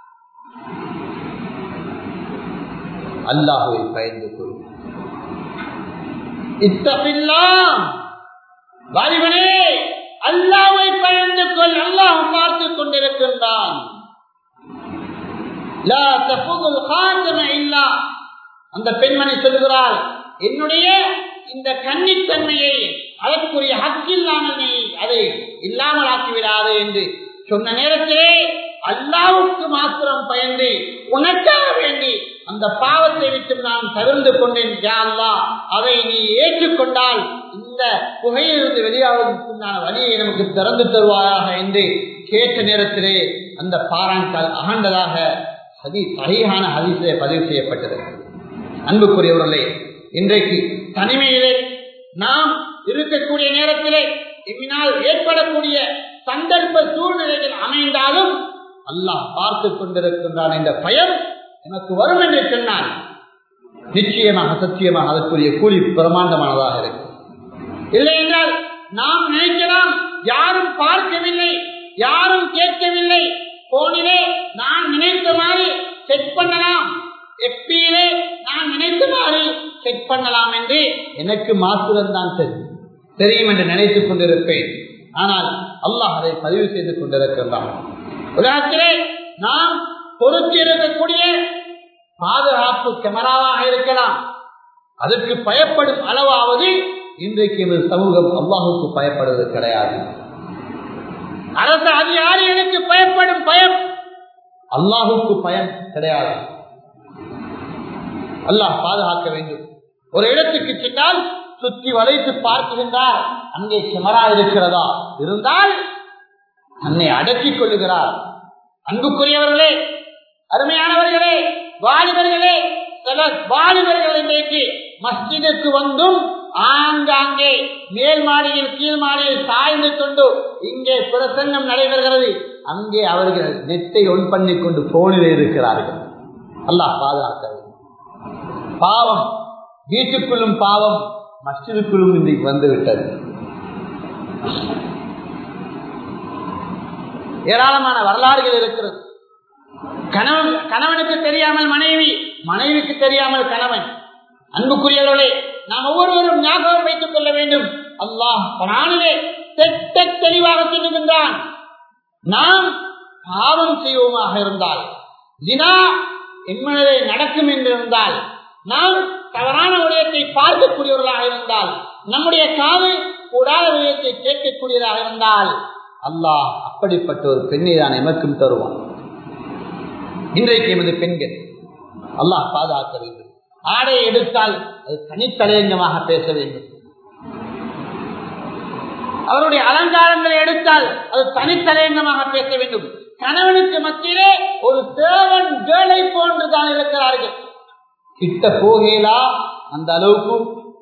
அல்லாஹுவை பயந்து கொள் இத்தபில்லாம் வாலிபனே அல்லாவை பயந்து கொள் அல்லாஹ் பார்த்து கொண்டிருக்கின்றான் லா தஃபுதுல் காத்தம இல்லா அந்த பெண்மணி சொல்கிறாள் என்னுடைய இந்த கன்னித்தன்மையை அதற்குரிய ஹக்கில்லாமல் நீ அதை இல்லாமல் ஆக்கிவிடாது என்று சொன்ன நேரத்திலே அல்லாவுக்கு மாத்திரம் பயந்து உனக்காக வேண்டி அந்த பாவத்தை விட்டு நான் தவிர்ந்து கொண்டேன் யா அல்லாஹ் அதை நீ ஏற்றுக்கொண்டால் இந்த புகையிலிருந்து வெளியாவதற்குண்டான வழியை நமக்கு திறந்து தருவாயாக என்று கேட்ட நேரத்திலே அந்த பாறாங்கல் அகண்டதாக ஹதி சரியான ஹதீஸிலே பதிவு செய்யப்பட்டது அன்புக்குரியவர்களே இன்றைக்கு தனிமையிலே நாம் இருக்கக்கூடிய நேரத்திலே இம்மினால் ஏற்படக்கூடிய சந்தர்ப்ப சூழ்நிலைகள் அமைந்தாலும் அல்லாஹ் பார்த்து கொண்டிருக்கின்றான் என்ற பயம் எனக்கு வரும் என்று சொன்னால் நிச்சயமாக சத்தியமாக அதற்குரிய கூலி பிரமாண்டமானதாக இருக்கும் இல்லை என்றால் நாம் நினைக்கலாம் யாரும் பார்க்கவில்லை யாரும் கேட்கவில்லை போனிலே நான் நினைத்த மாதிரி செக் பண்ணலாம் எப்பியிலே நான் நினைத்த மாதிரி செக் பண்ணலாம் என்று எனக்கு மாத்திரம்தான் தெரியும் தெரியும் என்று நினைத்துக் கொண்டிருப்பேன் ஆனால் அல்லாஹ் அதை பதிவு செய்து கொண்டிருக்கின்றான் உலகத்திலே நாம் பொறுத்திருக்கக்கூடிய பாதுகாப்பு கேமராவாக இருக்கலாம் அதற்கு பயப்படும் அளவாவது இன்றைக்கு இந்த சமூகம் அல்லாஹுக்கு பயப்படுவது கிடையாது அரசு அதிகாரிகளுக்கு பயப்படும் பயம் அல்லாஹுக்கு பயம் கிடையாது அல்லாஹ் பாதுகாக்க வேண்டும் ஒரு இடத்துக்கு சென்றால் சுற்றி வளைத்து பார்க்கின்றார் அங்கே கேமரா இருக்கிறதா இருந்தால் தன்னை அடக்கிக் கொள்ளுகிறார் அன்புக்குரியவர்களே அருமையானவர்களே வாலிபர்களே சில வாலிபர்கள் இன்றைக்கு மஸ்ஜிதுக்கு வந்தும் ஆங்காங்கே மேல் மாடியில் கீழ் மாடியில் சாய்ந்து கொண்டு இங்கே பிரசங்கம் நடைபெறுகிறது அங்கே அவர்கள் நெட்டை ஒன் பண்ணி கொண்டு போனில் இருக்கிறார்கள் அல்லாஹ் பாதுகாக்க வேண்டும் பாவம் வீட்டுக்குள்ளும் பாவம் மஸ்ஜிதுக்குள்ளும் இன்றைக்கு வந்து விட்டது ஏராளமான வரலாறுகள் இருக்கிறது கணவன் கணவனுக்கு தெரியாமல் மனைவி மனைவிக்கு தெரியாமல் கணவன் அன்புக்குரியவர்களே நாம் ஒவ்வொருவரும் ஞாபகம் வைத்துக் கொள்ள வேண்டும் அல்லாஹ் பரானிலே தெட்ட தெளிவாக சொல்லுகின்றான் நாம் பாவம் செய்வோமாக இருந்தால் தினா என்மனதை நடக்கும் என்று இருந்தால் நாம் தவறான விடயத்தை பார்க்கக்கூடியவர்களாக இருந்தால் நம்முடைய காது கூடாத விடயத்தை கேட்கக்கூடியதாக இருந்தால் அல்லாஹ் அப்படிப்பட்ட ஒரு பெண்ணை தான் எமக்கும் தருவான் இன்றைக்கு எமது பெண்கள் அல்லாஹ் பாதுகாக்க வேண்டும் ஆடை எடுத்தால் அது தனித்தலையங்கமாக பேச வேண்டும் அவருடைய அலங்காரங்களை எடுத்தால் அது தனித்தலையங்கமாக பேச வேண்டும் கணவனுக்கு மத்தியிலே ஒரு தேவன் கேளை போன்றுதான் இருக்கிறார்கள் கிட்ட போகலா அந்த அளவுக்கு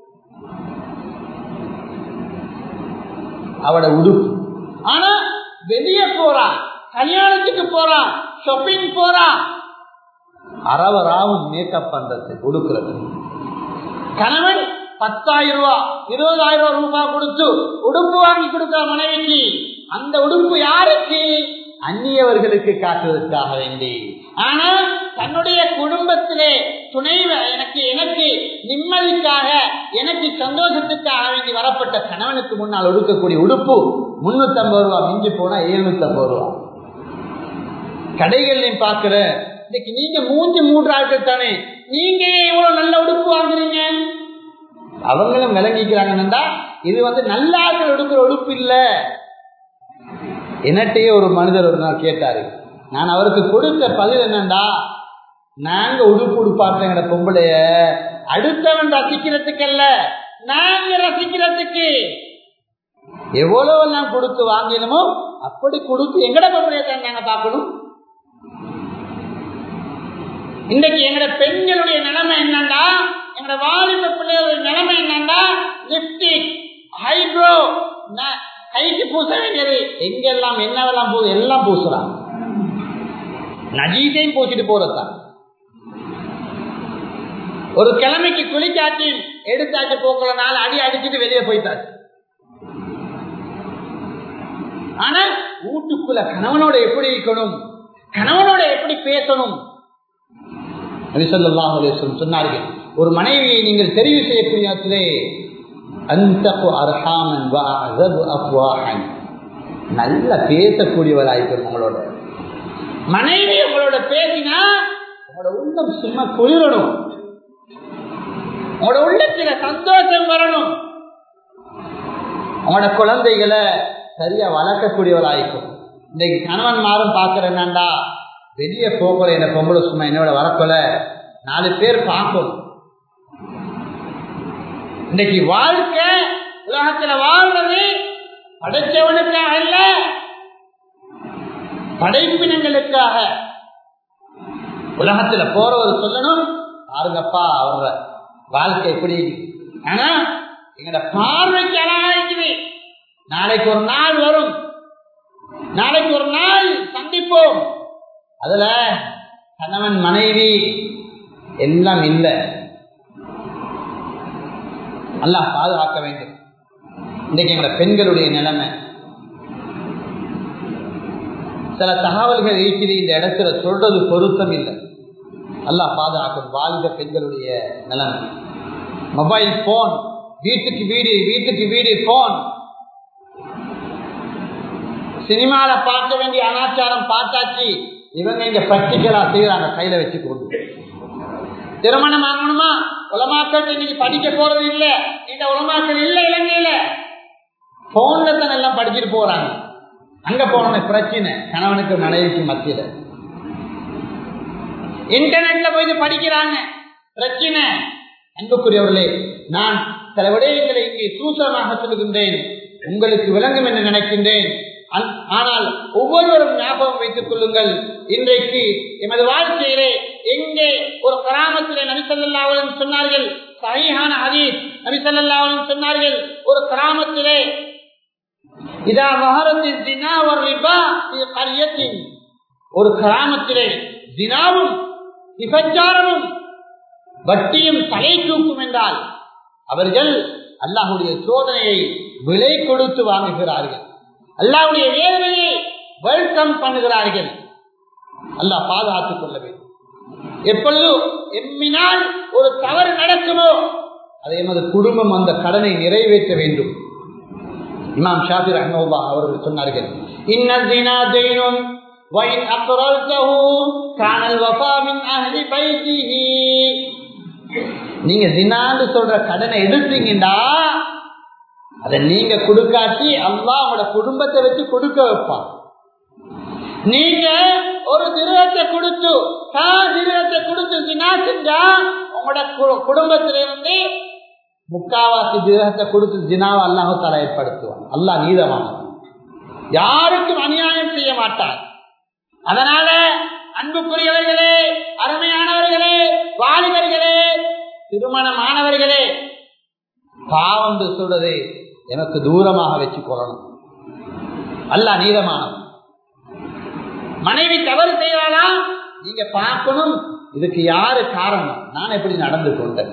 அவட உடுப்பு ஆனா வெளியே போறா கல்யாணத்துக்கு போறா ஷாப்பிங் போறா அரவராவும் மேக்கப் பண்றது கொடுக்கிறது கணவன் பத்தாயிரம் ரூபாய் இருபதாயிரம் ரூபாய் கொடுத்து உடுப்பு வாங்கி கொடுக்கிற மனைவிக்கு அந்த உடுப்பு யாருக்கு அந்நியவர்களுக்கு காட்டுவதற்காக வேண்டி ஆனால் தன்னுடைய குடும்பத்திலே துணை எனக்கு எனக்கு நிம்மதிக்காக எனக்கு சந்தோஷத்துக்காக வேண்டி வரப்பட்ட கணவனுக்கு முன்னால் ஒடுக்கக்கூடிய உடுப்பு முன்னூத்தி ஐம்பது ரூபா மிஞ்சி போனா எழுநூத்தி ஐம்பது ரூபா கடைகள்லையும் பாக்குற இன்னைக்கு நீங்க மூன்று மூன்று ஆட்கள் தானே நீங்க இவ்வளவு நல்ல உடுப்பு வாங்குறீங்க அவங்களும் விளங்கிக்கிறாங்கன்னா இது வந்து நல்ல ஆட்கள் எடுக்கிற உடுப்பு இல்ல என்னட்டையே ஒரு மனிதர் ஒரு நாள் கேட்டாரு நான் அவருக்கு கொடுத்த பதில் என்னண்டா நாங்க உடுப்பு உடுப்பாட்டுங்கிற பொம்பளைய அடுத்தவன் ரசிக்கிறதுக்கல்ல நாங்க ரசிக்கிறதுக்கு எவ்வளவு எல்லாம் கொடுத்து வாங்கினமோ அப்படி கொடுத்து எங்கட பொம்பளைய தான் நாங்க பார்க்கணும் இன்றைக்கு எங்கட பெண்களுடைய நிலைமை என்னன்னா எங்கட வாலிப பிள்ளைகளுடைய நிலைமை என்னன்னா லிப்டிக் ஹைப்ரோ கைக்கு பூச வேண்டியது எங்கெல்லாம் என்னவெல்லாம் போகுது எல்லாம் பூசுறான் நஜீதையும் பூசிட்டு போறதுதான் ஒரு கிழமைக்கு குளிக்காட்டி எடுத்தாச்சு போக்குற நாள் அடி அடிச்சுட்டு வெளியே போயிட்டாச்சு ஆனா வீட்டுக்குள்ள கணவனோட எப்படி இருக்கணும் கணவனோட எப்படி பேசணும் சொன்னார்கள் ஒரு மனைவியை நீங்கள் தெரிவு செய்யக்கூடிய அந்த நல்ல பேசக்கூடியவராயிருக்கும் உங்களோட மனைவி உங்களோட பேசினா உங்களோட உள்ளம் சும்மா குளிரணும் உங்களோட உள்ளத்துல சந்தோஷம் வரணும் உங்களோட குழந்தைகளை சரியா வளர்க்கக்கூடியவராயிருக்கும் இன்னைக்கு கணவன் மாறும் பாக்குற என்னண்டா வெளியே போகல என்ன பொம்பளை சும்மா என்னோட வரக்கொல நாலு பேர் பார்க்கும் இன்னைக்கு வாழ்க்கை உலகத்துல வாழ்றது படைச்சவனுக்காக அல்ல படைப்பினங்களுக்காக உலகத்துல போறவர் சொல்லணும் பாருங்கப்பா அவர வாழ்க்கை எப்படி ஆனா எங்கட பார்வைக்கு அழகா இருக்குது நாளைக்கு ஒரு நாள் வரும் நாளைக்கு ஒரு நாள் சந்திப்போம் அதுல கணவன் மனைவி எல்லாம் இல்லை நல்லா பாதுகாக்க வேண்டும் இன்றைக்கு எங்களோட பெண்களுடைய நிலைமை சில தகவல்கள் இருக்குது இந்த இடத்துல சொல்றது பொருத்தம் இல்லை நல்லா பாதுகாக்கும் வாழ்ந்த பெண்களுடைய நிலைமை மொபைல் போன் வீட்டுக்கு வீடு வீட்டுக்கு வீடு போன் சினிமால பார்க்க வேண்டிய அனாச்சாரம் பார்த்தாச்சு இவங்க இங்க பிராக்டிக்கலா செய்யறாங்க கையில வச்சு கொண்டு திருமணம் ஆகணுமா உலமாக்கள் இன்னைக்கு படிக்க போறது இல்ல இந்த உலமாக்கள் இல்ல இலங்கையில போன்ல தான் எல்லாம் படிச்சுட்டு போறாங்க அங்க போன பிரச்சனை கணவனுக்கு மனைவிக்கு மத்தியில இன்டர்நெட்ல போய் படிக்கிறாங்க பிரச்சனை அன்புக்குரியவர்களே நான் சில விடயங்களை இங்கே சூசகமாக சொல்லுகின்றேன் உங்களுக்கு விளங்கும் என்று நினைக்கின்றேன் ஆனால் ஒவ்வொருவரும் ஞாபகம் வைத்துக் கொள்ளுங்கள் இன்றைக்கு எமது வாழ்க்கையிலே எங்கே ஒரு கிராமத்திலே நபிசல்லாவலும் சொன்னார்கள் சரியான ஹதீஸ் நபிசல்லாவலும் சொன்னார்கள் ஒரு கிராமத்திலே இதா மகரத்தின் தினா ஒரு ரிபா கரியத்தின் ஒரு கிராமத்திலே தினாவும் விபச்சாரமும் வட்டியும் தலை தூக்கும் என்றால் அவர்கள் அல்லாஹுடைய சோதனையை விலை கொடுத்து வாங்குகிறார்கள் அல்லாவுடைய வேதனையை வெல்கம் பண்ணுகிறார்கள் அல்லாஹ் பாதுகாத்துக் கொள்ள வேண்டும் எப்பொழுது எம்மினால் ஒரு தவறு நடக்குமோ அதை எமது குடும்பம் அந்த கடனை நிறைவேற்ற வேண்டும் இமாம் ஷாபி ரஹ்மல்லா அவர்கள் சொன்னார்கள் இன்னதினா தெய்னும் وإن أقررته كان الوفاء من أهل بيته நீங்க ஜினான்னு சொல்ற கடனை எடுத்தீங்கடா அதை நீங்க கொடுக்காட்டி அல்லா உங்களோட குடும்பத்தை வச்சு கொடுக்க வைப்பான் நீங்க ஒரு திருவத்தை கொடுத்து தான் திருவத்தை கொடுத்து ஜினா செஞ்சா உங்களோட குடும்பத்திலிருந்து முக்காவாசி திருகத்தை கொடுத்து ஜினாவை அல்லாஹ் தலை ஏற்படுத்துவான் அல்லாஹ் நீதமான யாருக்கும் அநியாயம் செய்ய மாட்டார் அதனால அன்புக்குரியவர்களே அருமையானவர்களே வாலிபர்களே திருமணமானவர்களே பாவம் சொல்றதை எனக்கு தூரமாக வச்சு கொள்ளணும் அல்ல நீதமானவன் மனைவி தவறு செய்யறாளா நீங்க பார்க்கணும் இதுக்கு யாரு காரணம் நான் எப்படி நடந்து கொண்டேன்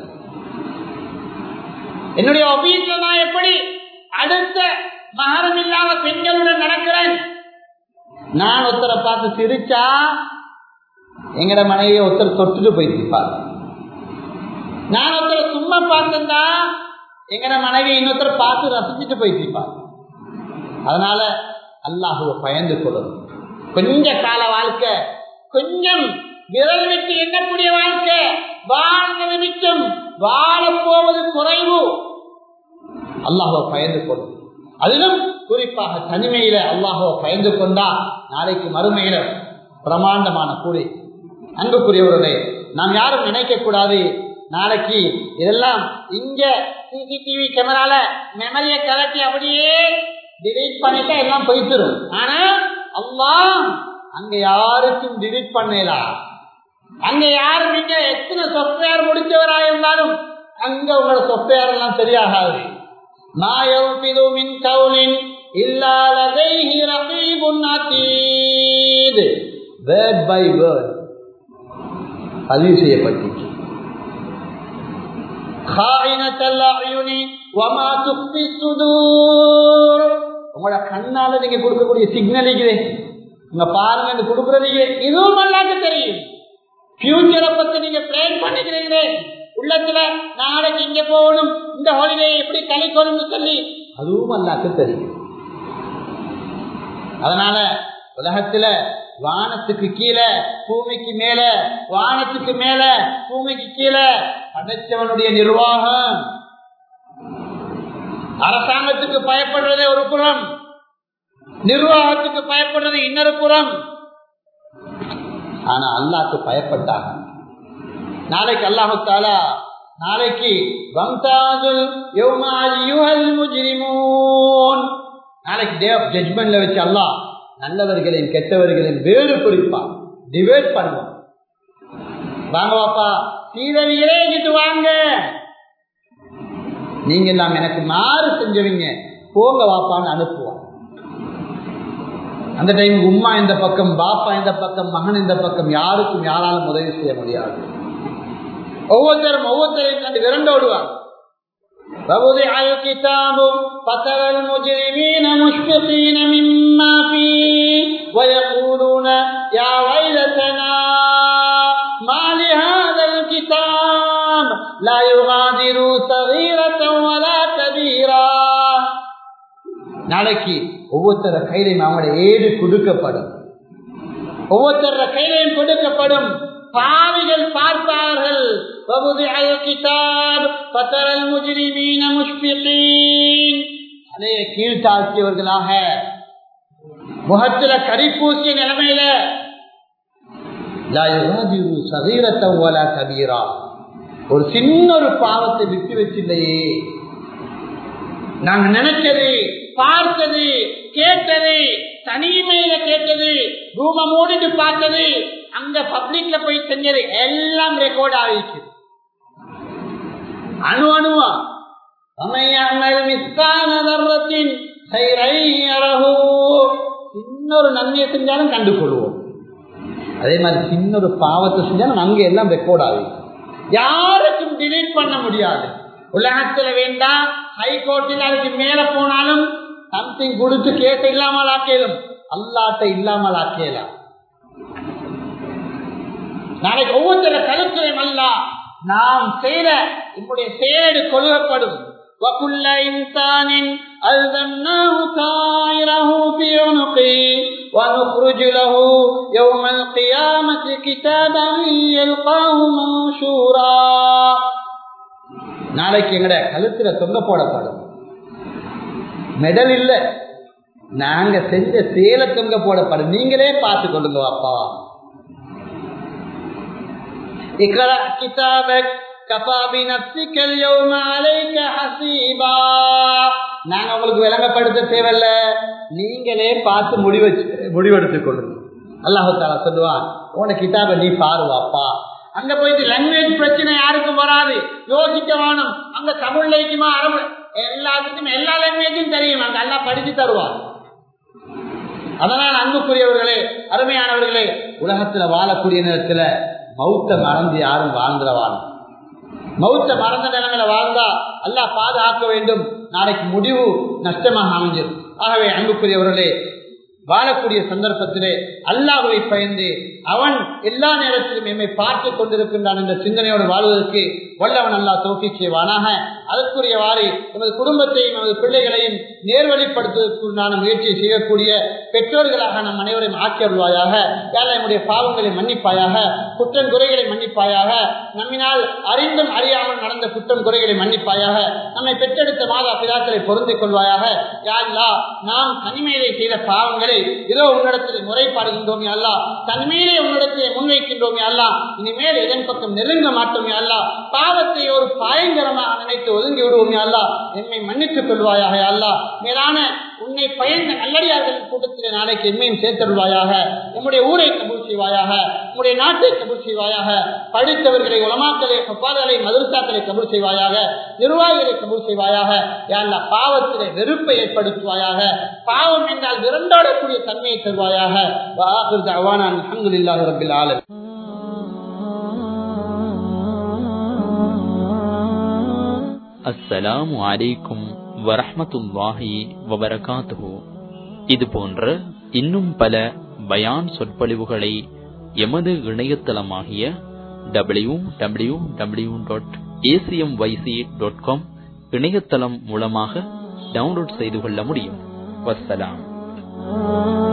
என்னுடைய வீட்டில் நான் எப்படி அடுத்த மகரம் இல்லாத பெண்களுடன் நடக்கிறேன் நான் ஒருத்தரை பார்த்து சிரிச்சா எங்கட மனைவியை ஒருத்தர் தொட்டுட்டு போயிருப்பார் நான் ஒருத்தரை சும்மா பார்த்திருந்தா எங்கட மனைவி இன்னொருத்தர் பார்த்து ரசிச்சுட்டு போயிருப்பார் அதனால அல்லாஹுவ பயந்து கொள்ளணும் கொஞ்ச கால வாழ்க்கை கொஞ்சம் விரல் விட்டு எண்ணக்கூடிய வாழ்க்கை வாழ்ந்தது மிச்சம் வாழ போவது குறைவு அல்லாஹுவ பயந்து கொள்ளும் அதிலும் குறிப்பாக தனிமையில அல்லாஹுவ பயந்து கொண்டா நாளைக்கு மறுமையில பிரமாண்டமான கூலி அன்புக்குரியவர்களே நாம் யாரும் நினைக்க கூடாது நாளைக்கு இதெல்லாம் இங்க சிசிடிவி கேமரால மெமரியை கலட்டி அப்படியே டிலீட் பண்ணிட்டா எல்லாம் போயிட்டுரும் ஆனா அல்லா அங்க யாருக்கும் டிலீட் பண்ணலாம் அங்க யாரு நீங்க எத்தனை சாஃப்ட்வேர் முடிச்சவரா இருந்தாலும் அங்க உங்களோட சாஃப்ட்வேர் எல்லாம் சரியாகாது மாயவின் கவுலின் இல்லாததைஹி ரகீபுன் அதீத் வேர்ட் பை வேர்ட் பதிவு செய்யப்பட்டிருக்கு உங்களோட கண்ணால நீங்க கொடுக்கக்கூடிய சிக்னல் உங்க பாருங்க கொடுக்கறது இதுவும் அல்லாக்கு தெரியும் ஃபியூச்சரை பத்தி நீங்க பிளான் பண்ணிக்கிறீங்களே உள்ளத்துல நாளைக்கு இங்க போகணும் இந்த ஹாலிடே எப்படி கழிக்கணும்னு சொல்லி அதுவும் அல்லாக்கு தெரியும் அதனால உலகத்துல வானத்துக்கு கீழே பூமிக்கு மேல வானத்துக்கு மேல பூமிக்கு கீழே படைச்சவனுடைய நிர்வாகம் அரசாங்கத்துக்கு பயப்படுறதே ஒரு புறம் நிர்வாகத்துக்கு பயப்படுறது இன்னொரு புறம் ஆனா அல்லாக்கு பயப்பட்டாங்க நாளைக்கு அல்லாஹாலா நாளைக்கு நாளைக்கு டே ஆஃப் ஜட்மெண்ட்ல வச்சு அல்லாஹ் நல்லவர்களின் கெட்டவர்களின் வேறு குறிப்பான் டிவைட் பண்ணுவோம் வாங்க வாப்பா சீதவியலே இங்கிட்டு வாங்க நீங்க எல்லாம் எனக்கு மாறு செஞ்சவங்க போங்க வாப்பான்னு அனுப்புவான் அந்த டைம் உம்மா இந்த பக்கம் பாப்பா இந்த பக்கம் மகன் இந்த பக்கம் யாருக்கும் யாராலும் உதவி செய்ய முடியாது ஒவ்வொருத்தரும் ஒவ்வொருத்தரையும் கண்டு விரண்டோடுவாங்க فوضع الكتاب فترى المجرمين مشفقين مما فيه ويقولون يا ويلتنا ما لهذا الكتاب لا يغادر صغيرة ولا كبيرة நாளைக்கு ஒவ்வொருத்தர கையிலையும் அவங்களோட ஏடு கொடுக்கப்படும் ஒவ்வொருத்தர கையிலையும் கொடுக்கப்படும் பாவிகள் பார்ப்பார்கள் கீழ்த்தாழ்த்தியவர்களாக முகத்துல கரிப்பூசிய நிலைமையில கபீரா ஒரு சின்ன ஒரு பாவத்தை விட்டு வச்சில்லையே நாங்க நினைச்சது பார்த்தது கேட்டது தனிமையில கேட்டது ரூம மூடிட்டு பார்த்தது அங்க பப்ளிக்ல போய் செஞ்சது எல்லாம் ரெக்கார்ட் ஆகிருக்கு அணு அணுவா இன்னொரு நன்மையை செஞ்சாலும் கண்டுகொள்வோம் அதே மாதிரி சின்ன ஒரு பாவத்தை செஞ்சாலும் அங்க எல்லாம் ரெக்கார்ட் ஆகும் யாருக்கும் டிலீட் பண்ண முடியாது உலகத்துல வேண்டாம் ஹைகோர்ட்டில் அதுக்கு மேல போனாலும் சம்திங் கொடுத்து கேட்டு இல்லாமல் ஆக்கியலும் அல்லாட்ட இல்லாமல் ஆக்கியலாம் நாளைக்கு ஒவ்வொருத்தர கருத்தையும் அல்ல நாம் செய்த நம்முடைய செயலடு கொள்கப்படும் وكل إنسان ألزمناه طائره في عنقه ونخرج له يوم القيامة كتابا يلقاه منشورا நாளைக்கு எங்கட கழுத்துல தொங்க போடப்படும் மெடல் இல்ல நாங்க செஞ்ச சேலை தொங்க போடப்படும் நீங்களே பார்த்து கொள்ளுங்க அப்பா اقرأ كتابك كفى بنفسك اليوم عليك حسيبا நாங்க உங்களுக்கு விளங்கப்படுத்த தேவையில்ல நீங்களே பார்த்து முடிவு முடிவெடுத்துக் கொள்ளுங்க அல்லாஹு தாலா சொல்லுவான் உன கிதாப நீ பாருவாப்பா அங்க போயிட்டு லாங்குவேஜ் பிரச்சனை யாருக்கும் வராது யோசிக்க வேணும் அங்க தமிழ் லைக்குமா அரபு எல்லாத்துக்கும் எல்லா லாங்குவேஜும் தெரியும் அங்க எல்லாம் படிச்சு தருவார் அதனால் அன்புக்குரியவர்களே அருமையானவர்களே உலகத்துல வாழக்கூடிய நேரத்துல மௌத்த மறந்து யாரும் வாழ்ந்துடவான் மௌத்த மறந்த நிலைமையில வாழ்ந்தா அல்லாஹ் பாதுகாக்க வேண்டும் நாளைக்கு முடிவு நஷ்டமாக அமைஞ்சிடும் ஆகவே அன்புக்குரியவர்களே வாழக்கூடிய சந்தர்ப்பத்திலே அல்லாஹுவை பயந்து அவன் எல்லா நேரத்திலும் எம்மை பார்த்து கொண்டிருக்கின்றான் என்ற சிந்தனையோடு வாழ்வதற்கு வல்லவன் அல்லா தோக்கி செய்வானாக அதற்குரியவாறு எமது குடும்பத்தையும் எமது பிள்ளைகளையும் நேர்வழிப்படுத்துவதற்குண்டான முயற்சியை செய்யக்கூடிய பெற்றோர்களாக நம் அனைவரையும் ஆக்கியருள்வாயாக யாரை நம்முடைய பாவங்களை மன்னிப்பாயாக குற்றம் குறைகளை மன்னிப்பாயாக நம்மினால் அறிந்தும் அறியாமல் நடந்த குற்றம் குறைகளை மன்னிப்பாயாக நம்மை பெற்றெடுத்த மாதா பிதாக்களை பொருந்திக் கொள்வாயாக யாருலா நாம் தனிமையிலே செய்த பாவங்களை இதோ உன்னிடத்தில் முறைப்பாடுகின்றோமே அல்லா தனிமையிலே உன்னிடத்திலே முன்வைக்கின்றோமே அல்லா இனிமேல் இதன் பக்கம் நெருங்க மாட்டோமே அல்லா பாவத்தை ஒரு பயங்கரமாக நினைத்து ஒதுங்கி விடுவோமே அல்லா என்னை மன்னித்துக் கொள்வாயாக அல்லா மேலான உன்னை பயந்த நல்லடியார்கள் கூட்டத்திலே நாளைக்கு எம்மையும் சேர்த்தருள்வாயாக நம்முடைய ஊரை கபூல் செய்வாயாக நம்முடைய நாட்டை கபூல் செய்வாயாக படித்தவர்களை உலமாக்களை பப்பாதலை மதுரசாக்களை கபூல் செய்வாயாக நிர்வாகிகளை கபூல் செய்வாயாக யாழ்லா பாவத்திலே வெறுப்பை ஏற்படுத்துவாயாக பாவம் என்றால் விரண்டாடக்கூடிய தன்மையை தருவாயாக அவானான் அஹமதுல்லாஹி ரபில் ஆலமீன் அஸ்ஸலாமு அலைக்கும் வரஹ்மத்துல்லாஹி வபரகாத்துஹு இது போன்ற இன்னும் பல பயான் சொற்பொழிவுகளை எமது இணையதளமாகிய W W W dot ACM YC dot com இணையதளம் மூலமாக டவுன்லோட் செய்து கொள்ள முடியும் வஸ்ஸலாம்